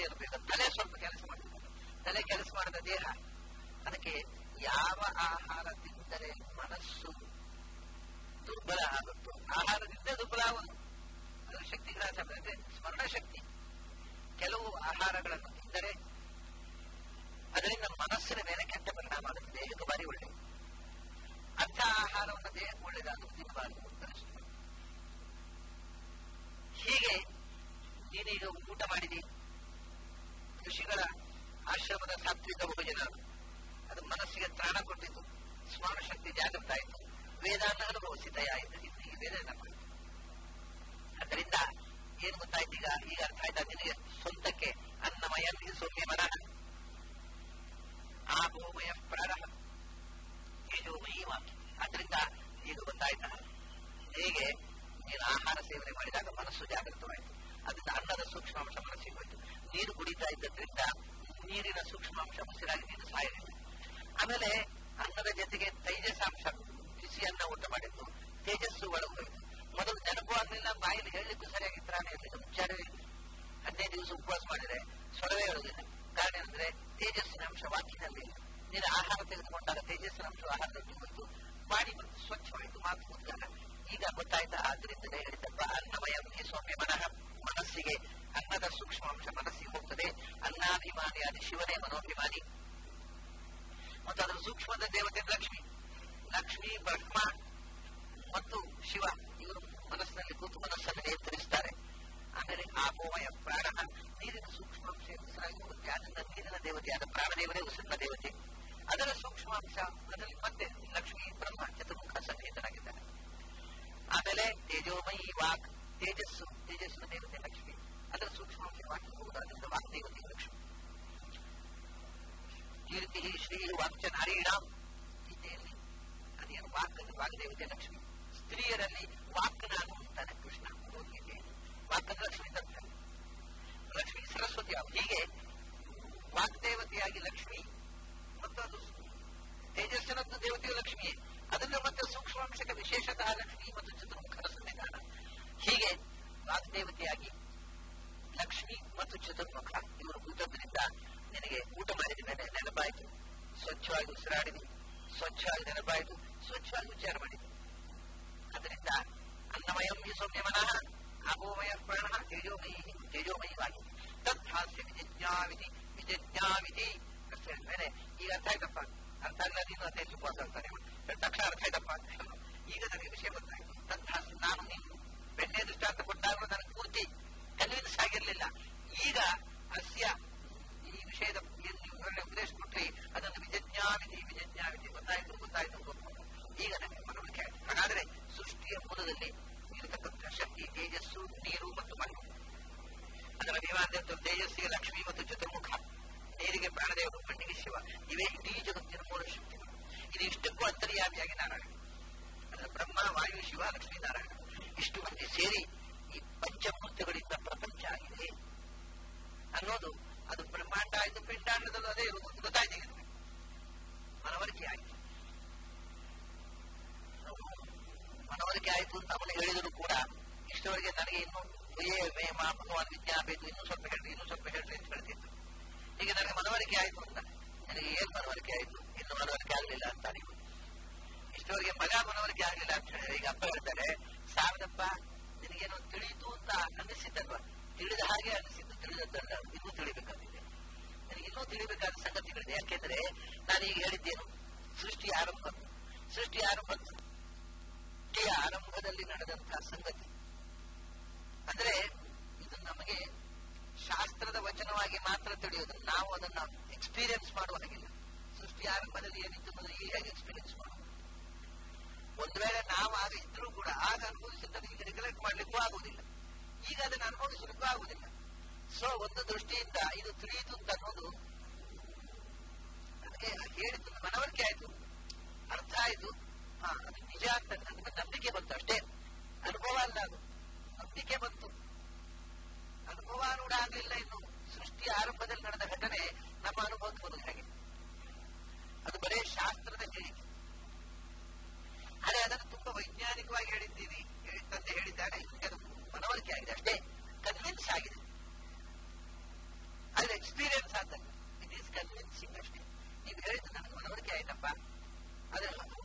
ಇರಬೇಕು ತಲೆ ಸ್ವಲ್ಪ ಕೆಲಸ ಮಾಡಬೇಕು ತಲೆ ಕೆಲಸ ಮಾಡದ ದೇಹ ಅದಕ್ಕೆ ಯಾವ ಆಹಾರ ತಿಂದರೆ ಮನಸ್ಸು ದುರ್ಬಲ ಆಗುತ್ತೋ ಆಹಾರದಿಂದ ದುರ್ಬಲ ಆಗುವುದು ಅದು ಶಕ್ತಿ ಗ್ರಾಸ ಅಂದ್ರೆ ಸ್ಮರಣ ಶಕ್ತಿ ಕೆಲವು ಆಹಾರಗಳನ್ನು ತಿಂದರೆ ಅದರಿಂದ ಮನಸ್ಸಿನ ಮೇಲೆ ಕೆಟ್ಟ ಪರಿಣಾಮ ಆಗುತ್ತೆ ದೇಹಕ್ಕೆ ಭಾರಿ ಒಳ್ಳೆಯದು ಅಂಥ ಆಹಾರವನ್ನು ದೇಹಕ್ಕೆ ಒಳ್ಳೆಯದಾದರೂ ತಿನ್ನಬಾರದು ಅಂತ ಅನಿಸ್ತದೆ ಹೀಗೆ ನೀನೀಗ ಊಟ ಮಾಡಿದಿ ಋಷಿಗಳ ಆಶ್ರಮದ ಸಾತ್ವಿಕ ಭೋಜನ ಅದು ಮನಸ್ಸಿಗೆ ತ್ರಾಣ ಕೊಟ್ಟಿತು ಸ್ಮರಣ ಶಕ್ತಿ ಜಾಗೃತ ಆಯಿತು ವೇದಾನ್ನ ಅನುಭವಿಸಿದ ಆಯಿತು ಈಗ ವೇದ ನೆನಪಾಯಿತು ಅದರಿಂದ ಏನು ಗೊತ್ತಾಯ್ತು ಈಗ ಈಗ ಅರ್ಥ ಆಯ್ತಾ ನಿನಗೆ ಸ್ವಂತಕ್ಕೆ ಅನ್ನಮಯ ಸೌಮ್ಯ ಮನಃ ಆಪೋಮಯ ಪ್ರಾಣ ತೇಜೋಮಯಿ ವಾಕ್ಯ ಅದರಿಂದ ಈಗ ಗೊತ್ತಾಯ್ತಾ ಹೇಗೆ ನೀನು ಆಹಾರ ಸೇವನೆ ಮಾಡಿದಾಗ ಮನಸ್ಸು ಜಾಗೃತವಾಯಿತು ಅದರಿಂದ ಅನ್ನದ ಸೂಕ್ಷ್ಮಾಂಶ ಮನಸ್ಸಿಗೆ ಹೋಯಿತು ನೀರು ಕುಡಿತಾ ಇದ್ದದ್ರಿಂದ ನೀರಿನ ಸೂಕ್ಷ್ಮಾಂಶ ಉಸಿರಾಗಿ ನೀನು ಸಾಯಲಿಲ್ಲ ಆಮೇಲೆ ಅನ್ನದ ಜೊತೆಗೆ ತೈಜಸಾಂಶ ಬಿಸಿ ಅನ್ನ ಊಟ ಮಾಡಿದ್ದು ತೇಜಸ್ಸು ಒಳಗೆ ಹೋಯಿತು ಮೊದಲು ನೆನಪು ಆಗಲಿಲ್ಲ ಬಾಯಲ್ಲಿ ಹೇಳಲಿಕ್ಕೂ ಸರಿಯಾಗಿ ತ್ರಾಣ ಇರಲಿಲ್ಲ ಉಚ್ಚಾರವೇ ಇಲ್ಲ ಹದಿನೈದು ದಿವಸ ಉಪವಾಸ ಮಾಡಿದರೆ ಸ್ವರವೇ ಹೇಳುವುದಿಲ್ಲ ಕಾರಣ ಏನಂದ್ರೆ ತೇಜಸ್ಸಿನ ಅಂಶ ವಾಕ್ಯದಲ್ಲಿ ಇಲ್ಲ ನೀನು ಆಹಾರ ತೆಗೆದುಕೊಂಡಾಗ ತೇಜಸ್ಸಿನ ಅಂಶ ಆಹಾರದಲ್ಲಿ ಹೋಯಿತು ಬಾಡಿ ಮತ್ತು ಸ್ವಚ್ಛವಾಯಿತು ಮಾತು ಕೂತಾಗ ಈಗ ಗೊತ್ತಾಯ್ತಾ ಆದ್ರಿಂದಲೇ ಹೇಳಿದ್ದಪ್ಪ ಅನ್ನಮಯ ಸೌಮ್ಯ ಮನಃ ಮನಸ್ಸಿಗೆ ಅನ್ನದ ಸೂಕ್ಷ್ಮಾಂಶ ಮನಸ್ಸಿಗೆ ಹೋಗ್ತದೆ ಅನ್ನಾಭಿಮಾನಿ ಅದು ಶಿವನೇ ಮನೋಭಿಮಾನಿ ಮತ್ತು ಅದರ ಸೂಕ್ಷ್ಮದ ದೇವತೆ ಲಕ್ಷ್ಮಿ ಲಕ್ಷ್ಮಿ ಬ್ರಹ್ಮ ಮತ್ತು ಶಿವ ಇವರು ಮನಸ್ಸಿನಲ್ಲಿ ಕೂತು ಮನಸ್ಸನ್ನು ನಿಯಂತ್ರಿಸ್ತಾರೆ ಆಮೇಲೆ ಆಪೋಮಯ ಪ್ರಾಣ ನೀರಿನ ಸೂಕ್ಷ್ಮಾಂಶ ಉಸಿರಾಗಿ ಹೋಗುತ್ತೆ ಅದರಿಂದ ನೀರಿನ ದೇವತೆಯಾದ ಪ್ರಾಣದೇವರೇ ಉಸಿರಿನ ದೇವತೆ ಅದರ ಸೂಕ್ಷ್ಮಾಂಶ ಅದರಲ್ಲಿ ಮತ್ತೆ ಲಕ್ಷ್ಮಿ ಬ್ರಹ್ಮ ಚತುರ್ಮುಖ ಸನ್ನಿಹಿತರಾಗಿದ್ದಾರೆ ಆಮೇಲೆ ತೇಜೋಮಯಿ ವಾಕ್ ತೇಜಸ್ಸು ತೇಜಸ್ಸಿನ ದೇವತೆ ಲಕ್ಷ್ಮಿ ಅದರ ಸೂಕ್ಷ್ಮಾಂಶ ವಾಕ್ಯ ಹೋಗುವುದಾದ್ರಿಂದ ವಾಗ್ದೇವತೆ ಲಕ್ಷ್ಮಿ ಕೀರ್ತಿ ಶ್ರೀ ವಾಕ್ಯ ನಾರೀಣಾಂ ಗೀತೆಯಲ್ಲಿ ಅದೇನು ವಾಕ್ ವಾಗ್ದೇವತೆ ಲಕ್ಷ್ಮಿ ಸ್ತ್ರೀಯರಲ್ಲಿ ವಾಕ್ ನಾನು ಅಂತಾನೆ ಕೃಷ್ಣ ಭಗವದ್ಗೀತೆಯಲ್ಲಿ ವಾಕ್ ಅಂದ್ರೆ ಲಕ್ಷ್ಮಿ ತಂತ್ರ ಲಕ್ಷ್ಮಿ ಸರಸ್ವತಿ ಹೀಗೆ ವಾಗ್ದೇವತೆಯಾಗಿ ಲಕ್ಷ್ಮಿ ಮತ್ತು ಅದು ತೇಜಸ್ಸಿನದ್ದು ದೇವತೆಯು ಲಕ್ಷ್ಮಿಯೇ ಅದನ್ನು ಮತ್ತೆ ಸೂಕ್ಷ್ಮಾಂಶಕ್ಕೆ ವಿಶೇಷತಃ ಲಕ್ಷ್ಮಿ ಮತ್ತು ಚತುರ್ಮುಖರ ಸನ್ನಿಧಾನ ಹೀಗೆ ವಾಗ್ದೇವತೆಯಾಗಿ ಲಕ್ಷ್ಮಿ ಮತ್ತು ಚತುರ್ಮುಖ ಇವರು ಕೂತದ್ರಿಂದ ನಿನಗೆ ಊಟ ಮಾಡಿದ ಮೇಲೆ ನೆನಪಾಯಿತು ಸ್ವಚ್ಛವಾಗಿ ಉಸಿರಾಡಿದಿ ಸ್ವಚ್ಛವಾಗಿ ನೆನಪಾಯಿತು ಸ್ವಚ್ಛವಾಗಿ ವಿಚಾರ ಮಾಡಿದೆ ಅದರಿಂದ ಅನ್ನಮಯಂ ಈ ಸೌಮ್ಯ ಮನಃ ಅಪೋಮಯ ಪ್ರಾಣ ತೇಜೋಮಯಿ ತೇಜೋಮಯವಾಗಿ ತದ್ಭಾಸ್ಯ ವಿಜಿಜ್ಞಾವಿಧಿ ವಿಜಿಜ್ಞಾವಿಧಿ ಅಷ್ಟೇ ಅಂದ್ಮೇಲೆ ಈಗ ಅರ್ಥ ಆಯ್ತಪ್ಪ ಅರ್ಥ ಆಗಲ್ಲ ನೀನು ಹದಿನೈದು ಉಪವಾಸ ಅಂತಾನೆ ತಕ್ಷಣ ಅರ್ಥ ಆಯ್ತಪ್ಪ ಈಗ ನನಗೆ ವಿಷಯ ಗೊತ್ತಾಯ್ತು ತದ್ಭಾಸ್ಯ ನಾನು ನೀನು ಬೆಣ್ಣೆ ದೃಷ್ಟಾಂತ ಕೊಟ್ಟಾಗಲೂ ನನಗೆ ಪೂರ್ತಿ ಕನ್ವಿನ್ಸ್ ಆಗಿರಲಿಲ್ಲ ಈಗ ಅಸ್ಯ ಈ ವಿಷಯದ ಏನು ನೀವು ವಿವರಣೆ ಉಪದೇಶ ಕೊಟ್ರಿ ಅದನ್ನು ವಿಜಜ್ಞಾವಿಧಿ ವಿಜಜ್ಞಾವಿಧಿ ಗೊತ್ತಾಯ್ತು ಗೊತ್ತಾಯ್ತು ಗೊತ್ತು ಈಗ ನನಗೆ ಮನವರಿಕೆ ಆಯ್ತು ಹಾಗಾದ್ರೆ ಸೃಷ್ಟಿಯ ಮೂಲದಲ್ಲಿ ಇರತಕ್ಕಂಥ ಶಕ್ತಿ ತೇಜಸ್ಸು ನೀರು ಮತ್ತು ಮಣ್ಣು ಅದರ ದೇವಾಂತ ತೇಜಸ್ಸಿಗೆ ಲಕ್ಷ್ಮಿ ಮತ್ತು ಚತುರ್ಮುಖ ನೀರಿಗೆ ಪ್ರಾಣದೇವರು ಮಣ್ಣಿಗೆ ಶಿವ ಇವೇ ಇಡೀ ಜಗತ್ತಿನ ಮೂಲ ಶಕ್ತಿಗಳು ಇದು ಇಷ್ಟಕ್ಕೂ ಅಂತರ್ಯಾಮಿಯಾಗಿ ನಾರಾಯಣ ಅದರ ಬ್ರಹ್ಮ ವಾಯು ಶಿವ ಲಕ್ಷ್ಮೀ ನಾರಾಯಣ ಇಷ್ಟು ಮಂದಿ ಸೇರಿ ಈ ಪಂಚಮೂರ್ತಿಗಳಿಂದ ಪ್ರಪಂಚ ಆಗಿದೆ ಅನ್ನೋದು ಅದು ಬ್ರಹ್ಮಾಂಡ ಆಯ್ತು ಪಿಂಡಾಂಡದಲ್ಲೂ ಅದೇ ಇರುವುದು ಗೊತ್ತಾಯ್ತು ಈಗ ನಿಮಗೆ. ಮನವರಿಕೆ ಆಯ್ತು ಮನವರಿಕೆ ಆಯ್ತು ಅಂತ ಅವನು ಹೇಳಿದರೂ ಕೂಡ ಇಷ್ಟವರೆಗೆ ನನಗೆ ಇನ್ನು ಏ ಮೇ ಮಾ ಭಗವಾನ್ ವಿಜ್ಞಾಪೇತು ಇನ್ನೂ ಸ್ವಲ್ಪ ಹೇಳ್ರಿ ಇನ್ನೂ ಸ್ವಲ್ಪ ಹೇಳ್ರಿ ಅಂತ ಹೇಳ್ತಿತ್ತು ಈಗ ನನಗೆ ಮನವರಿಕೆ ಆಯ್ತು ಅಂತ ನನಗೆ ಏನ್ ಮನವರಿಕೆ ಆಯ್ತು ಇನ್ನು ಮನವರಿಕೆ ಆಗಲಿಲ್ಲ ಅಂತ ನೀವು ಇಷ್ಟವರೆಗೆ ಮಗ ಮನವರಿಕೆ ಆಗಲಿಲ್ಲ ಅಂತ ಹೇಳಿದ್ರೆ ಈಗ ಅಪ್ಪ ಹೇಳ್ತಾರೆ ಸಾವಿರಪ್ಪ ನಿನಗೇನೋ ತಿಳಿಯಿತು ಅಂತ ಅನ್ನಿಸಿದ್ದಲ್ವ ತಿಳಿದ ಹಾಗೆ ಅನ್ನಿಸಿದ್ದು ತಿಳಿದದ್ದಲ್ಲ ಇನ್ನೂ ತಿಳಿಬೇಕಾಗಿದೆ ನನಗೆ ಇನ್ನೂ ತಿಳಿಬೇಕಾದ ಸಂಗತಿಗಳಿದೆ ಯಾಕೆಂದ್ರೆ ನಾನು ಈಗ ಹೇಳಿದ್ದೇನು ಸೃಷ್ಟಿ ಆರಂಭ ಸೃಷ್ಟಿ ಆರಂಭ ಸೃಷ್ಟಿಯ ಆರಂಭದಲ್ಲಿ ನಡೆದಂತಹ ಸಂಗತಿ ಅಂದ್ರೆ ಇದು ನಮಗೆ ಶಾಸ್ತ್ರದ ವಚನವಾಗಿ ಮಾತ್ರ ತಿಳಿಯೋದು ನಾವು ಅದನ್ನ ಎಕ್ಸ್ಪೀರಿಯನ್ಸ್ ಮಾಡುವ ಹಾಗಿಲ್ಲ ಸೃಷ್ಟಿ ಆರಂಭದಲ್ಲಿ ಏನಿತ್ತು ಅನ್ನೋದು ಈಗ ಹೇಗೆ ಎಕ್ಸ್ಪೀರಿಯನ್ಸ್ ಮಾಡುವ ಒಂದು ವೇಳೆ ನಾವು ಆಗ ಇದ್ರೂ ಕೂಡ ಆಗ ಅನುಭವಿಸಿದ್ದನ್ನು ಈಗ ರಿಕಲೆಕ್ಟ್ ಮಾಡ್ಲಿಕ್ಕೂ ಆಗುವುದಿಲ್ಲ ಈಗ ಅದನ್ನು ಅನುಭವಿಸಲಿಕ್ಕೂ ಆಗುವುದಿಲ್ಲ ಸೊ ಒಂದು ದೃಷ್ಟಿಯಿಂದ ಇದು ತಿಳಿಯಿತು ಅಂತ ಅನ್ನೋದು ಅದಕ್ಕೆ ಹೇಳಿದ್ದು ಮನವರಿಕೆ ಆಯ್ತು ಅರ್ಥ ಆಯ್ತು ಹಾ ಅದು ನಿಜ ಅಂತ ನಮ್ಗೆ ನಂಬಿಕೆ ಬಂತು ಅಷ್ಟೇ ಅನುಭವ ಅಲ್ಲ ಅದು ನಂಬಿಕೆ ಬಂತು ಅನುಭವಾರೂಢ ಆಗಲಿಲ್ಲ ಇನ್ನು ಸೃಷ್ಟಿ ಆರಂಭದಲ್ಲಿ ನಡೆದ ಘಟನೆ ನಮ್ಮ ಅನುಭವಕ್ಕೆ ಬರುವುದು ಹಾಗೆ ಅದು ಬರೇ ಶಾಸ್ತ್ರದ ಹೇಳಿಕೆ ಆದರೆ ಅದನ್ನು ತುಂಬಾ ವೈಜ್ಞಾನಿಕವಾಗಿ ಹೇಳಿದ್ದೀವಿ ತಂದೆ ಹೇಳಿದ್ದಾರೆ ಅದು ಮನವರಿಕೆ ಆಗಿದೆ ಅಷ್ಟೇ ಕನ್ವಿನ್ಸ್ ಆಗಿದೆ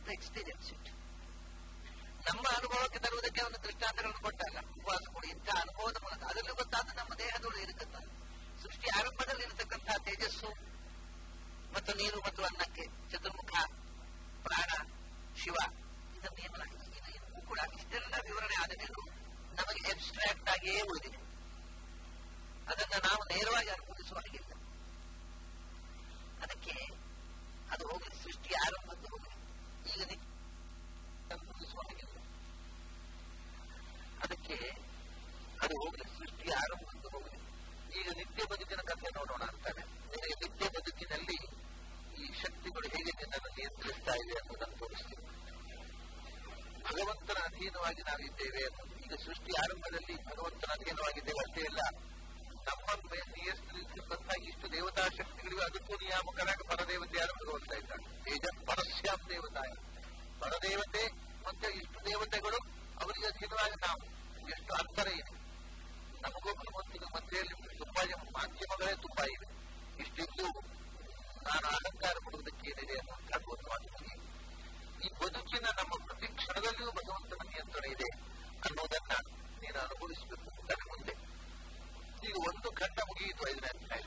ಟು ಎಕ್ಸ್ಪೀರಿಯನ್ಸ್ ಇಟ್ ನಮ್ಮ ಅನುಭವಕ್ಕೆ ತರುವುದಕ್ಕೆ ಒಂದು ದೃಷ್ಟಾಂತಗಳನ್ನು ಕೊಟ್ಟಲ್ಲ ಉಪವಾಸ ಕೊಡಿ ಇಂಥ ಅನುಭವದ ಮೂಲಕ ಅದರಲ್ಲೂ ಗೊತ್ತಾದ ನಮ್ಮ ದೇಹದೊಳಗೆ ಇರತಕ್ಕಂಥ ಸೃಷ್ಟಿ ಆರಂಭದಲ್ಲಿ ಇರತಕ್ಕಂತಹ ತೇಜಸ್ಸು ಮತ್ತು ನೀರು ಮತ್ತು ಅನ್ನಕ್ಕೆ ಚತುರ್ಮುಖ ಪ್ರಾಣ ಶಿವ ಇದರ ನಿಯಮನ ಇದು ಇನ್ನೂ ಕೂಡ ಇಷ್ಟೆಲ್ಲ ವಿವರಣೆ ಆದ ಮೇಲೂ ನಮಗೆ ಅಬ್ಸ್ಟ್ರಾಕ್ಟ್ ಆಗಿಯೇ ಉಳಿದಿದೆ ಅದನ್ನ ನಾವು ನೇರವಾಗಿ ಅನುಭವಿಸುವ ಹಾಗಿಲ್ಲ ಅದಕ್ಕೆ ಅದು ಹೋಗಲಿ ಸೃಷ್ಟಿ ಆರಂಭದ್ದು ಹೋಗಲಿ ಈಗ ನಿ- ಅನುಭವಿಸುವ ಹಾಗಿಲ್ಲ ಅದಕ್ಕೆ ಅದು ಹೋಗಲಿ ಸೃಷ್ಟಿ ಆರಂಭದ್ದು ಹೋಗಲಿ ಈಗ ನಿತ್ಯ ಬದುಕಿನ ಕಥೆ ನೋಡೋಣ ಅಂತಾನೆ ನಿನಗೆ ನಿತ್ಯ ಬದುಕಿನಲ್ಲಿ ಈ ಶಕ್ತಿಗಳು ಹೇಗೆ ನಿನ್ನನ್ನು ನಿಯಂತ್ರಿಸ್ತಾ ಇದೆ ಅನ್ನೋದನ್ನು ತೋರಿಸ್ತೀವಿ ಭಗವಂತನ ಅಧೀನವಾಗಿ ನಾವಿದ್ದೇವೆ ಅನ್ನೋದು ಈಗ ಸೃಷ್ಟಿ ಆರಂಭದಲ್ಲಿ ಭಗವಂತನ ಅಧೀನವಾಗಿದ್ದೇವೆ ಅಷ್ಟೇ ಇಲ್ಲ ನಮ್ಮ ಮೇ- ನಿಯಂತ್ರಿಸಿದಂತಹ ಇಷ್ಟು ದೇವತಾ ಶಕ್ತಿಗಳಿಗೂ ಅದಕ್ಕೂ ನಿಯಾಮಕರಾಗಿ ಪರದೇವತೆಯಾದ ಭಗವಂತ ಇದ್ದಾನೆ ತೇಜ ಪರಸ್ಯಾಂ ದೇವತಾಯ ಪರದೇವತೆ ಮತ್ತೆ ಇಷ್ಟು ದೇವತೆಗಳು ಅವರಿಗೆ ಅಧೀನವಾಗಿ ನಾವು ಎಷ್ಟು ಅಂತರ ಇದೆ ನಮಗೂ ಭಗವಂತನ ಮಧ್ಯೆಯಲ್ಲಿ ತುಂಬಾ ಜನ- ಮಾಧ್ಯಮಗಳೇ ತುಂಬಾ ಇದೆ ಇಷ್ಟಿದ್ದು ನಾನು ಅಲಂಕಾರ ಕೊಡುವುದಕ್ಕೆ ಏನಿದೆ ಅನ್ನುವಂಥದ್ದು ಒಂದು ಮಾತು ಮುಗಿಯಿತು. ಈ ಬದುಕಿನ ನಮ್ಮ ಪ್ರತಿ ಕ್ಷಣದಲ್ಲಿಯೂ ಭಗವಂತನ ನಿಯಂತ್ರಣ ಇದೆ ಅನ್ನೋದನ್ನ ನೀನು ಅನುಭವಿಸಬೇಕು ನನ್ನ ಮುಂದೆ ಈಗ ಒಂದು ಖಂಡ ಮುಗಿಯಿತು ಐದನೇ ಅಧ್ಯಾಯ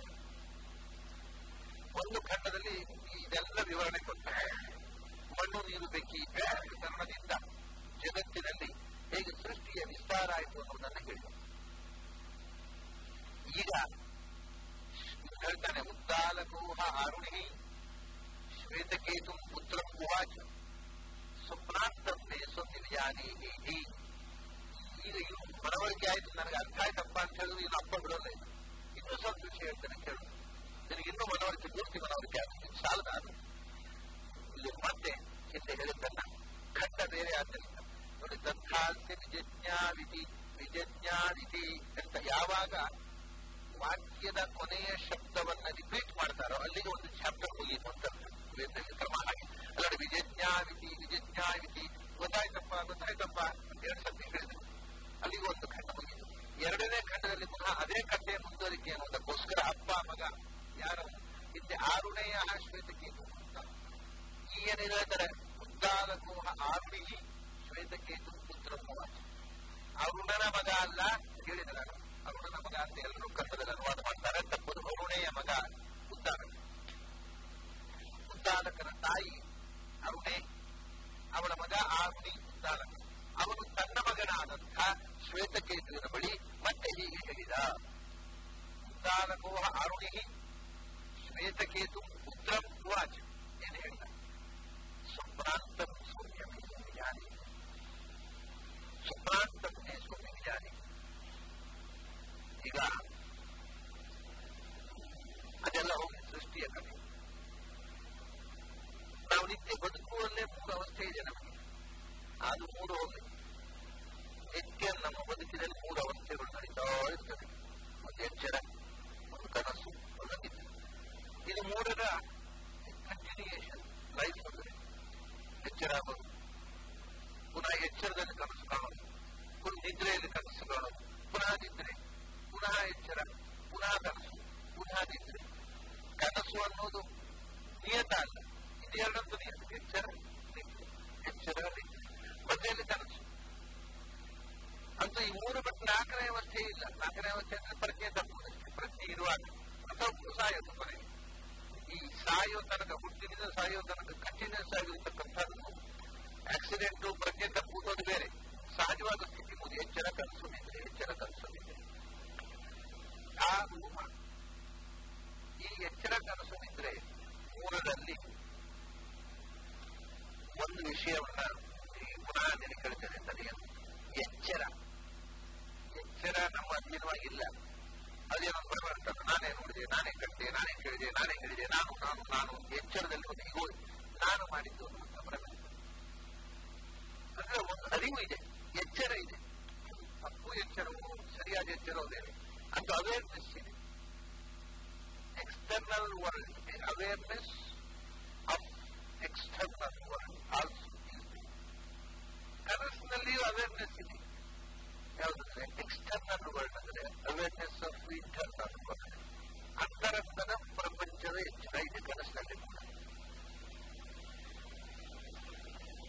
ಒಂದು ಖಂಡದಲ್ಲಿ ಇದೆಲ್ಲ ವಿವರಣೆ ಕೊಟ್ಟ ಮಣ್ಣು ನೀರು ಬೆಂಕಿ ಕಾರಣದಿಂದ ಜಗತ್ತಿನಲ್ಲಿ ಹೇಗೆ ಸೃಷ್ಟಿಯ ವಿಸ್ತಾರ ಆಯಿತು ಅನ್ನೋದನ್ನ ಹೇಳಿ ಈಗ ಹೇಳ್ತಾನೆ ಉದ್ದಾಲಕೋಹ ಆರುಣಿ ಶ್ವೇತಕೇತು ಪುತ್ರ ಉವಾಚ ಸ್ವಪ್ನಾಂತಂತೆ ಸ್ವನಿರ್ಯಾನೀಹಿ ಈಗ ಇವು ಮನವರಿಕೆ ಆಯ್ತು ನನಗೆ ಅರ್ಥ ಆಯ್ತಪ್ಪ ಅಂತ ಹೇಳಿದ್ರು ಇನ್ನು ಅಪ್ಪ ಬಿಡೋಲ್ಲ ಇದು ಇನ್ನೂ ಸ್ವಲ್ಪ ವಿಷಯ ಹೇಳ್ತೇನೆ ಕೇಳು ನಿನಗೆ ಇನ್ನೂ ಮನವರಿಕೆ ಪೂರ್ತಿ ಮನವರಿಕೆ ಆಗುತ್ತೆ ಸಾಲದ ಅದು ಇಲ್ಲಿ ಮತ್ತೆ ಹಿಂದೆ ಹೇಳಿದ್ದನ್ನ ಖಂಡ ಬೇರೆ ಆದ್ದರಿಂದ ನೋಡಿ ತಥಾಸ್ಯ ವಿಜಜ್ಞಾವಿತಿ ವಿಜಜ್ಞಾವಿತಿ ಅಂತ ಯಾವಾಗ ವಾಕ್ಯದ ಕೊನೆಯ ಶಬ್ದವನ್ನ ರಿಪೀಟ್ ಮಾಡ್ತಾರೋ ಅಲ್ಲಿಗೆ ಒಂದು ಚಾಪ್ಟರ್ ಮುಗಿಯಿತು ಅಂತ ವೇದದಲ್ಲಿ ಕ್ರಮ ಹಾಗೆ ಅಲ್ಲ ವಿಜಜ್ಞಾವಿತಿ ವಿಜಜ್ಞಾವಿತಿ ಗೊತ್ತಾಯ್ತಪ್ಪ ಗೊತ್ತಾಯ್ತಪ್ಪ ಅಂತ ಎರಡು ಸತಿ ಹೇಳಿದ್ರು ಅಲ್ಲಿಗೆ ಒಂದು ಖಂಡ ಮುಗಿಯಿತು ಎರಡನೇ ಖಂಡದಲ್ಲಿ ಪುನಃ ಅದೇ ಕಥೆಯ ಮುಂದುವರಿಕೆ ಅನ್ನೋದಕ್ಕೋಸ್ಕರ ಅಪ್ಪ ಮಗ ಯಾರು ಹಿಂದೆ ಆರುಣೆಯ ಶ್ವೇತಕೇತು ಅಂತ ಈ ಏನಿದೆ ಅಂದರೆ ಉದ್ದಾಲಕೋಹ ಆರುಣಿ ಶ್ವೇತಕೇತು ಪುತ್ರ ಅರುಣನ ಮಗ ಅಲ್ಲ ಹೇಳಿದ ನಾನು ಅರುಣನ ಮಗ ಅಂತ ಎಲ್ಲರೂ ಕನ್ನಡದಲ್ಲಿ ಅನುವಾದ ಮಾಡ್ತಾರೆ ತಪ್ಪದು ಅರುಣೆಯ ಮಗ ಉದ್ದಾಲಕ ಉದ್ದಾಲಕನ ತಾಯಿ ಅರುಣೆ ಅವಳ ಮಗ ಆರುಣಿ ಉದ್ದಾಲಕ ಅವನು ತನ್ನ ಮಗನಾದಂಥ ಶ್ವೇತಕೇತುವಿನ ಬಳಿ ಮತ್ತೆ ಹೀಗೆ ಹೇಳಿದ ಉದ್ದಾಲಕೋಹ ಆರುಣಿ ಶ್ವೇತಕೇತು ಪುತ್ರಂ ಉವಾಚ ಏನು ಹೇಳಿದ ಸ್ವಪ್ರಾಂತಂ ಸೌಮ್ಯಮೇ ಜ್ಞಾನಿ ಸ್ವಪ್ರಾಂತಮೇ ಸೌಮ್ಯ ಜ್ಞಾನಿ ಈಗ ಅದೆಲ್ಲ ಹೋಗಿ ಸೃಷ್ಟಿಯ ಕಥೆ ನಾವು ನಿತ್ಯ ಬದುಕುವಲ್ಲೇ ಮೂರು ಅವಸ್ಥೆ ಇದೆ ನಮಗೆ ಅದು ಮೂರು ಹೋಗಿ ನಿತ್ಯ ನಮ್ಮ ಬದುಕಿನಲ್ಲಿ ಮೂರು ಅವಸ್ಥೆಗಳು ನಡೀತಾ ಇರ್ತದೆ ಒಂದು ಎಚ್ಚರ ಒಂದು ಕನಸು ಒಂದು ನಿದ್ದೆ ಇದು ಮೂರರ ಕಂಟಿನ್ಯೂಯೇಷನ್ ಲೈಫ್ ಅಂದರೆ ಎಚ್ಚರ ಆಗೋದು ಪುನಃ ಎಚ್ಚರದಲ್ಲಿ ಕನಸು ಕಾಣೋದು ಪುನಃ ನಿದ್ರೆಯಲ್ಲಿ ಕನಸು ಕಾಣೋದು ಪುನಃ ನಿದ್ರೆ ಪುನಃ ಎಚ್ಚರ ಪುನಃ ಕನಸು ಪುನಃ ನಿದ್ರೆ ಕನಸು ಅನ್ನೋದು ನಿಯತ ಅಲ್ಲ ಇದೆರಡಂತೂ ನಿಯತ ಎಚ್ಚರ ನಿದ್ರೆ ಎಚ್ಚರ ನಿದ್ರೆ ಮಧ್ಯೆಯಲ್ಲಿ ಕನಸು ಅಂತೂ ಈ ಮೂರು ಬಿಟ್ಟು ನಾಲ್ಕನೇ ಅವಸ್ಥೆ ಇಲ್ಲ ನಾಲ್ಕನೇ ಅವಸ್ಥೆ ಅಂದ್ರೆ ಪ್ರಜ್ಞೆ ತಪ್ಪುವುದಷ್ಟೇ ಪ್ರಜ್ಞೆ ಇರುವಾಗ ಅಥವಾ ಸಾಯೋದು ಕೊನೆಗೆ ಈ ಸಾಯೋ ತನಕ ಹುಟ್ಟಿನಿಂದ ಸಾಯೋ ತನಕ ಕಂಟಿನ್ಯೂಸ್ ಆಗಿರ್ತಕ್ಕಂಥದ್ದು ಆಕ್ಸಿಡೆಂಟು ಪ್ರಜ್ಞೆ ತಪ್ಪುವುದು ಬೇರೆ ಸಹಜವಾದ ಸ್ಥಿತಿ ಮುಗಿ ಎಚ್ಚರ ಕನಸು ನಿದ್ರೆ ಎಚ್ಚರ ಕನಸು ನಿದ್ರೆ ಆ ರೂಪ ಈ ಎಚ್ಚರ ಕನಸು ನಿದ್ರೆ ಮೂರರಲ್ಲಿ ಒಂದು ವಿಷಯವನ್ನ ಈ ಪುನಃ ನಿನಗೆ ಹೇಳ್ತೇನೆ ತಡೆಯಲು ಎಚ್ಚರ ಎಚ್ಚರ ನಮ್ಮ ಅಧೀನವಾಗಿಲ್ಲ ಅದೇನೋ ಬರ್ತದೆ ನಾನೇ ನೋಡಿದೆ ನಾನೇ ಕಟ್ಟಿದೆ ನಾನೇ ಕೇಳಿದೆ ನಾನೇ ಹೇಳಿದೆ ನಾನು ನಾನು ನಾನು ಎಚ್ಚರದಲ್ಲಿ ಒಂದು ಈಗ ನಾನು ಮಾಡಿದ್ದು ಅಂತ ಬರಬೇಕು ಅಂದ್ರೆ ಒಂದು ಅರಿವು ಇದೆ ಎಚ್ಚರ ಇದೆ ತಪ್ಪು ಎಚ್ಚರವು ಸರಿಯಾದ ಎಚ್ಚರವು ಬೇರೆ ಅದು ಅವೇರ್ನೆಸ್ ಇದೆ external world awareness of external world also ಕನಸಿನಲ್ಲಿಯೂ ಅವೇರ್ನೆಸ್ ಇದೆ ಯಾವುದಂದ್ರೆ ಎಕ್ಸ್ಟರ್ನಲ್ ವರ್ಲ್ಡ್ ಅಂದ್ರೆ ಅವೇರ್ನೆಸ್ ಆಫ್ ಇಂಟರ್ನಲ್ ವರ್ಲ್ಡ್ ಅಂತರಂಗದ ಪ್ರಪಂಚದ ಎಚ್ಚರ ಇದೆ ಕನಸಿನಲ್ಲಿ ಕೂಡ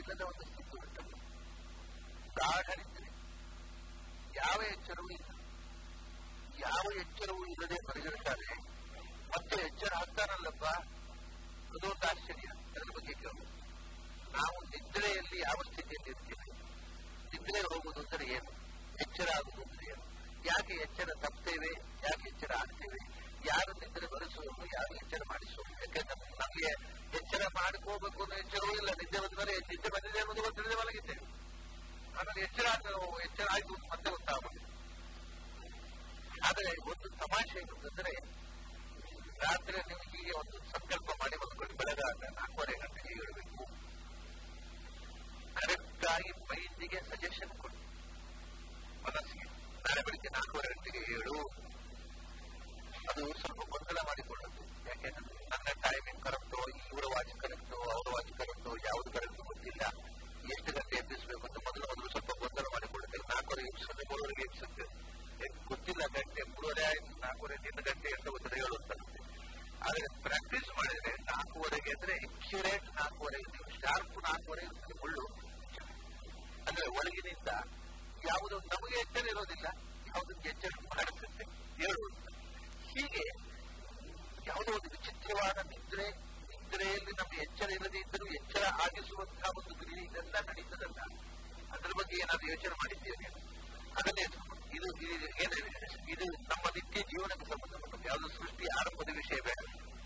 ಇಲ್ಲದ ಒಂದು ಸ್ಥಿತಿ ಉಂಟಲ್ಲ ಗಾಢ ನಿದ್ರೆ ಯಾವ ಎಚ್ಚರವೂ ಇಲ್ಲ ಯಾವ ಎಚ್ಚರವೂ ಇಲ್ಲದೆ ಪರಿಗಣಿಸ್ತಾರೆ ಮತ್ತೆ ಎಚ್ಚರ ಆಗ್ತಾನಲ್ಲಪ್ಪ ಅದೊಂದು ಆಶ್ಚರ್ಯ ಅದರ ಬಗ್ಗೆ ಕೇಳು ನಾವು ನಿದ್ರೆಯಲ್ಲಿ ಯಾವ ಸ್ಥಿತಿಯಲ್ಲಿ ಇರ್ತೀವಿ ನಿದ್ರೆ ಹೋಗುವುದು ಅಂದರೆ ಏನು ಎಚ್ಚರ ಆಗುವುದು ಅಂದರೆ ಏನು ಯಾಕೆ ಎಚ್ಚರ ತಪ್ಪುತ್ತೇವೆ ಯಾಕೆ ಎಚ್ಚರ ಆಗ್ತೇವೆ ಯಾರು ನಿದ್ರೆ ಬರೆಸುವುದು ಯಾರು ಎಚ್ಚರ ಮಾಡಿಸುವುದು ಯಾಕೆಂದ್ರೆ ನಮಗೆ ಎಚ್ಚರ ಮಾಡ್ಕೋಬೇಕು ಅನ್ನೋ ಎಚ್ಚರವೂ ಇಲ್ಲ ನಿದ್ದೆ ಬಂದ ಮೇಲೆ ನಿದ್ದೆ ಬಂದಿದೆ ಅನ್ನೋದು ಗೊತ್ತಿಲ್ಲದೆ ಮಲಗಿದ್ದೇವೆ ಆಮೇಲೆ ಎಚ್ಚರ ಆದ ಎಚ್ಚರ ಆಯ್ತು ಅಂತ ಮತ್ತೆ ಗೊತ್ತಾಗಬಹುದು ಆದರೆ ಒಂದು ತಮಾಷೆ ಏನಂತಂದ್ರೆ ರಾತ್ರಿ ನೀವು ಹೀಗೆ ಒಂದು ಸಂಕಲ್ಪ ಮಾಡಿ ಮಲ್ಕೊಂಡು ಬೆಳಗಾಗ ನಾಲ್ಕೂವರೆ ಗಂಟೆಗೆ ಏಳಬೇಕು ಕರೆಕ್ಟ್ ಆಗಿ ಮೈಂಡಿಗೆ ಸಜೆಷನ್ ಕೊಡಿ ಮನಸ್ಸಿಗೆ ನಾಳೆ ಬೆಳಿಗ್ಗೆ ನಾಲ್ಕೂವರೆ ಗಂಟೆಗೆ ಏಳು ಅದು ಸ್ವಲ್ಪ ಗೊಂದಲ ಮಾಡಿಕೊಳ್ಳುತ್ತೆ ಯಾಕೆಂದ್ರೆ ನನ್ನ ಟೈಮಿಂಗ್ ಕರೆಕ್ಟೋ ಇವರ ವಾಚ್ ಕರೆಕ್ಟೋ ಅವರ ವಾಚ್ ಕರೆಕ್ಟೋ ಯಾವುದು ಕರೆಕ್ಟ್ ಗೊತ್ತಿಲ್ಲ ಎಷ್ಟು ಗಂಟೆ ಎಬ್ಬಿಸಬೇಕು ಅಂತ ಮೊದಲು ಮೊದಲು ಸ್ವಲ್ಪ ಗೊಂದಲ ಮಾಡಿಕೊಳ್ಳುತ್ತೆ ನಾಲ್ಕೂವರೆ ಎಬ್ಬಿಸುತ್ತೆ ಮೂರುವರೆಗೆ ಎಬ್ಬಿಸುತ್ತೆ ಗೊತ್ತಿಲ್ಲ ಗಂಟೆ ಮೂರುವರೆ ಆಯ್ತು ನಾಲ್ಕೂವರೆ ನಿನ್ನ ಗಂಟೆ ಅಂತ ಗೊತ್ತಿಲ್ಲ ಹೇಳು ಅಂತ ಆದರೆ ಪ್ರಾಕ್ಟೀಸ್ ಮಾಡಿದ್ರೆ ನಾಲ್ಕೂವರೆಗೆ ಅಂದ್ರೆ ಎಕ್ಯುರೇಟ್ ನಾಲ್ಕೂವರೆ ನೀವು ಶಾರ್ಪ್ ನಾಲ್ಕೂವರೆ ಇರ್ತದೆ ಮುಳ್ಳು ಅಂದ್ರೆ ಒಳಗಿನಿಂದ ಯಾವುದು ನಮಗೆ ಎಚ್ಚರ ಇರೋದಿಲ್ಲ ಯಾವುದಕ್ಕೆ ಎಚ್ಚರ ಮಾಡಿಸುತ್ತೆ ಹೇಳು ಹೀಗೆ ಯಾವುದೋ ಒಂದು ವಿಚಿತ್ರವಾದ ನಿದ್ರೆ ನಿದ್ರೆಯಲ್ಲಿ ನಮಗೆ ಎಚ್ಚರ ಇಲ್ಲದೆ ಇದ್ದರೂ ಎಚ್ಚರ ಆಗಿಸುವಂತಹ ಒಂದು ಕ್ರಿಯೆ ಇದೆಲ್ಲ ನಡೀತದಲ್ಲ ಅದರ ಬಗ್ಗೆ ಏನಾದ್ರು ಯೋಚನೆ ಮಾಡಿದ್ದೇವೆ ಅದನ್ನೇ ಇದು ಏನಿದೆ ಇದು ನಮ್ಮ ನಿತ್ಯ ಜೀವನಕ್ಕೆ ಸಂಬಂಧಪಟ್ಟ ಯಾವುದು ಸೃಷ್ಟಿ ಆರಂಭದ ವಿಷಯ ಬೇಡ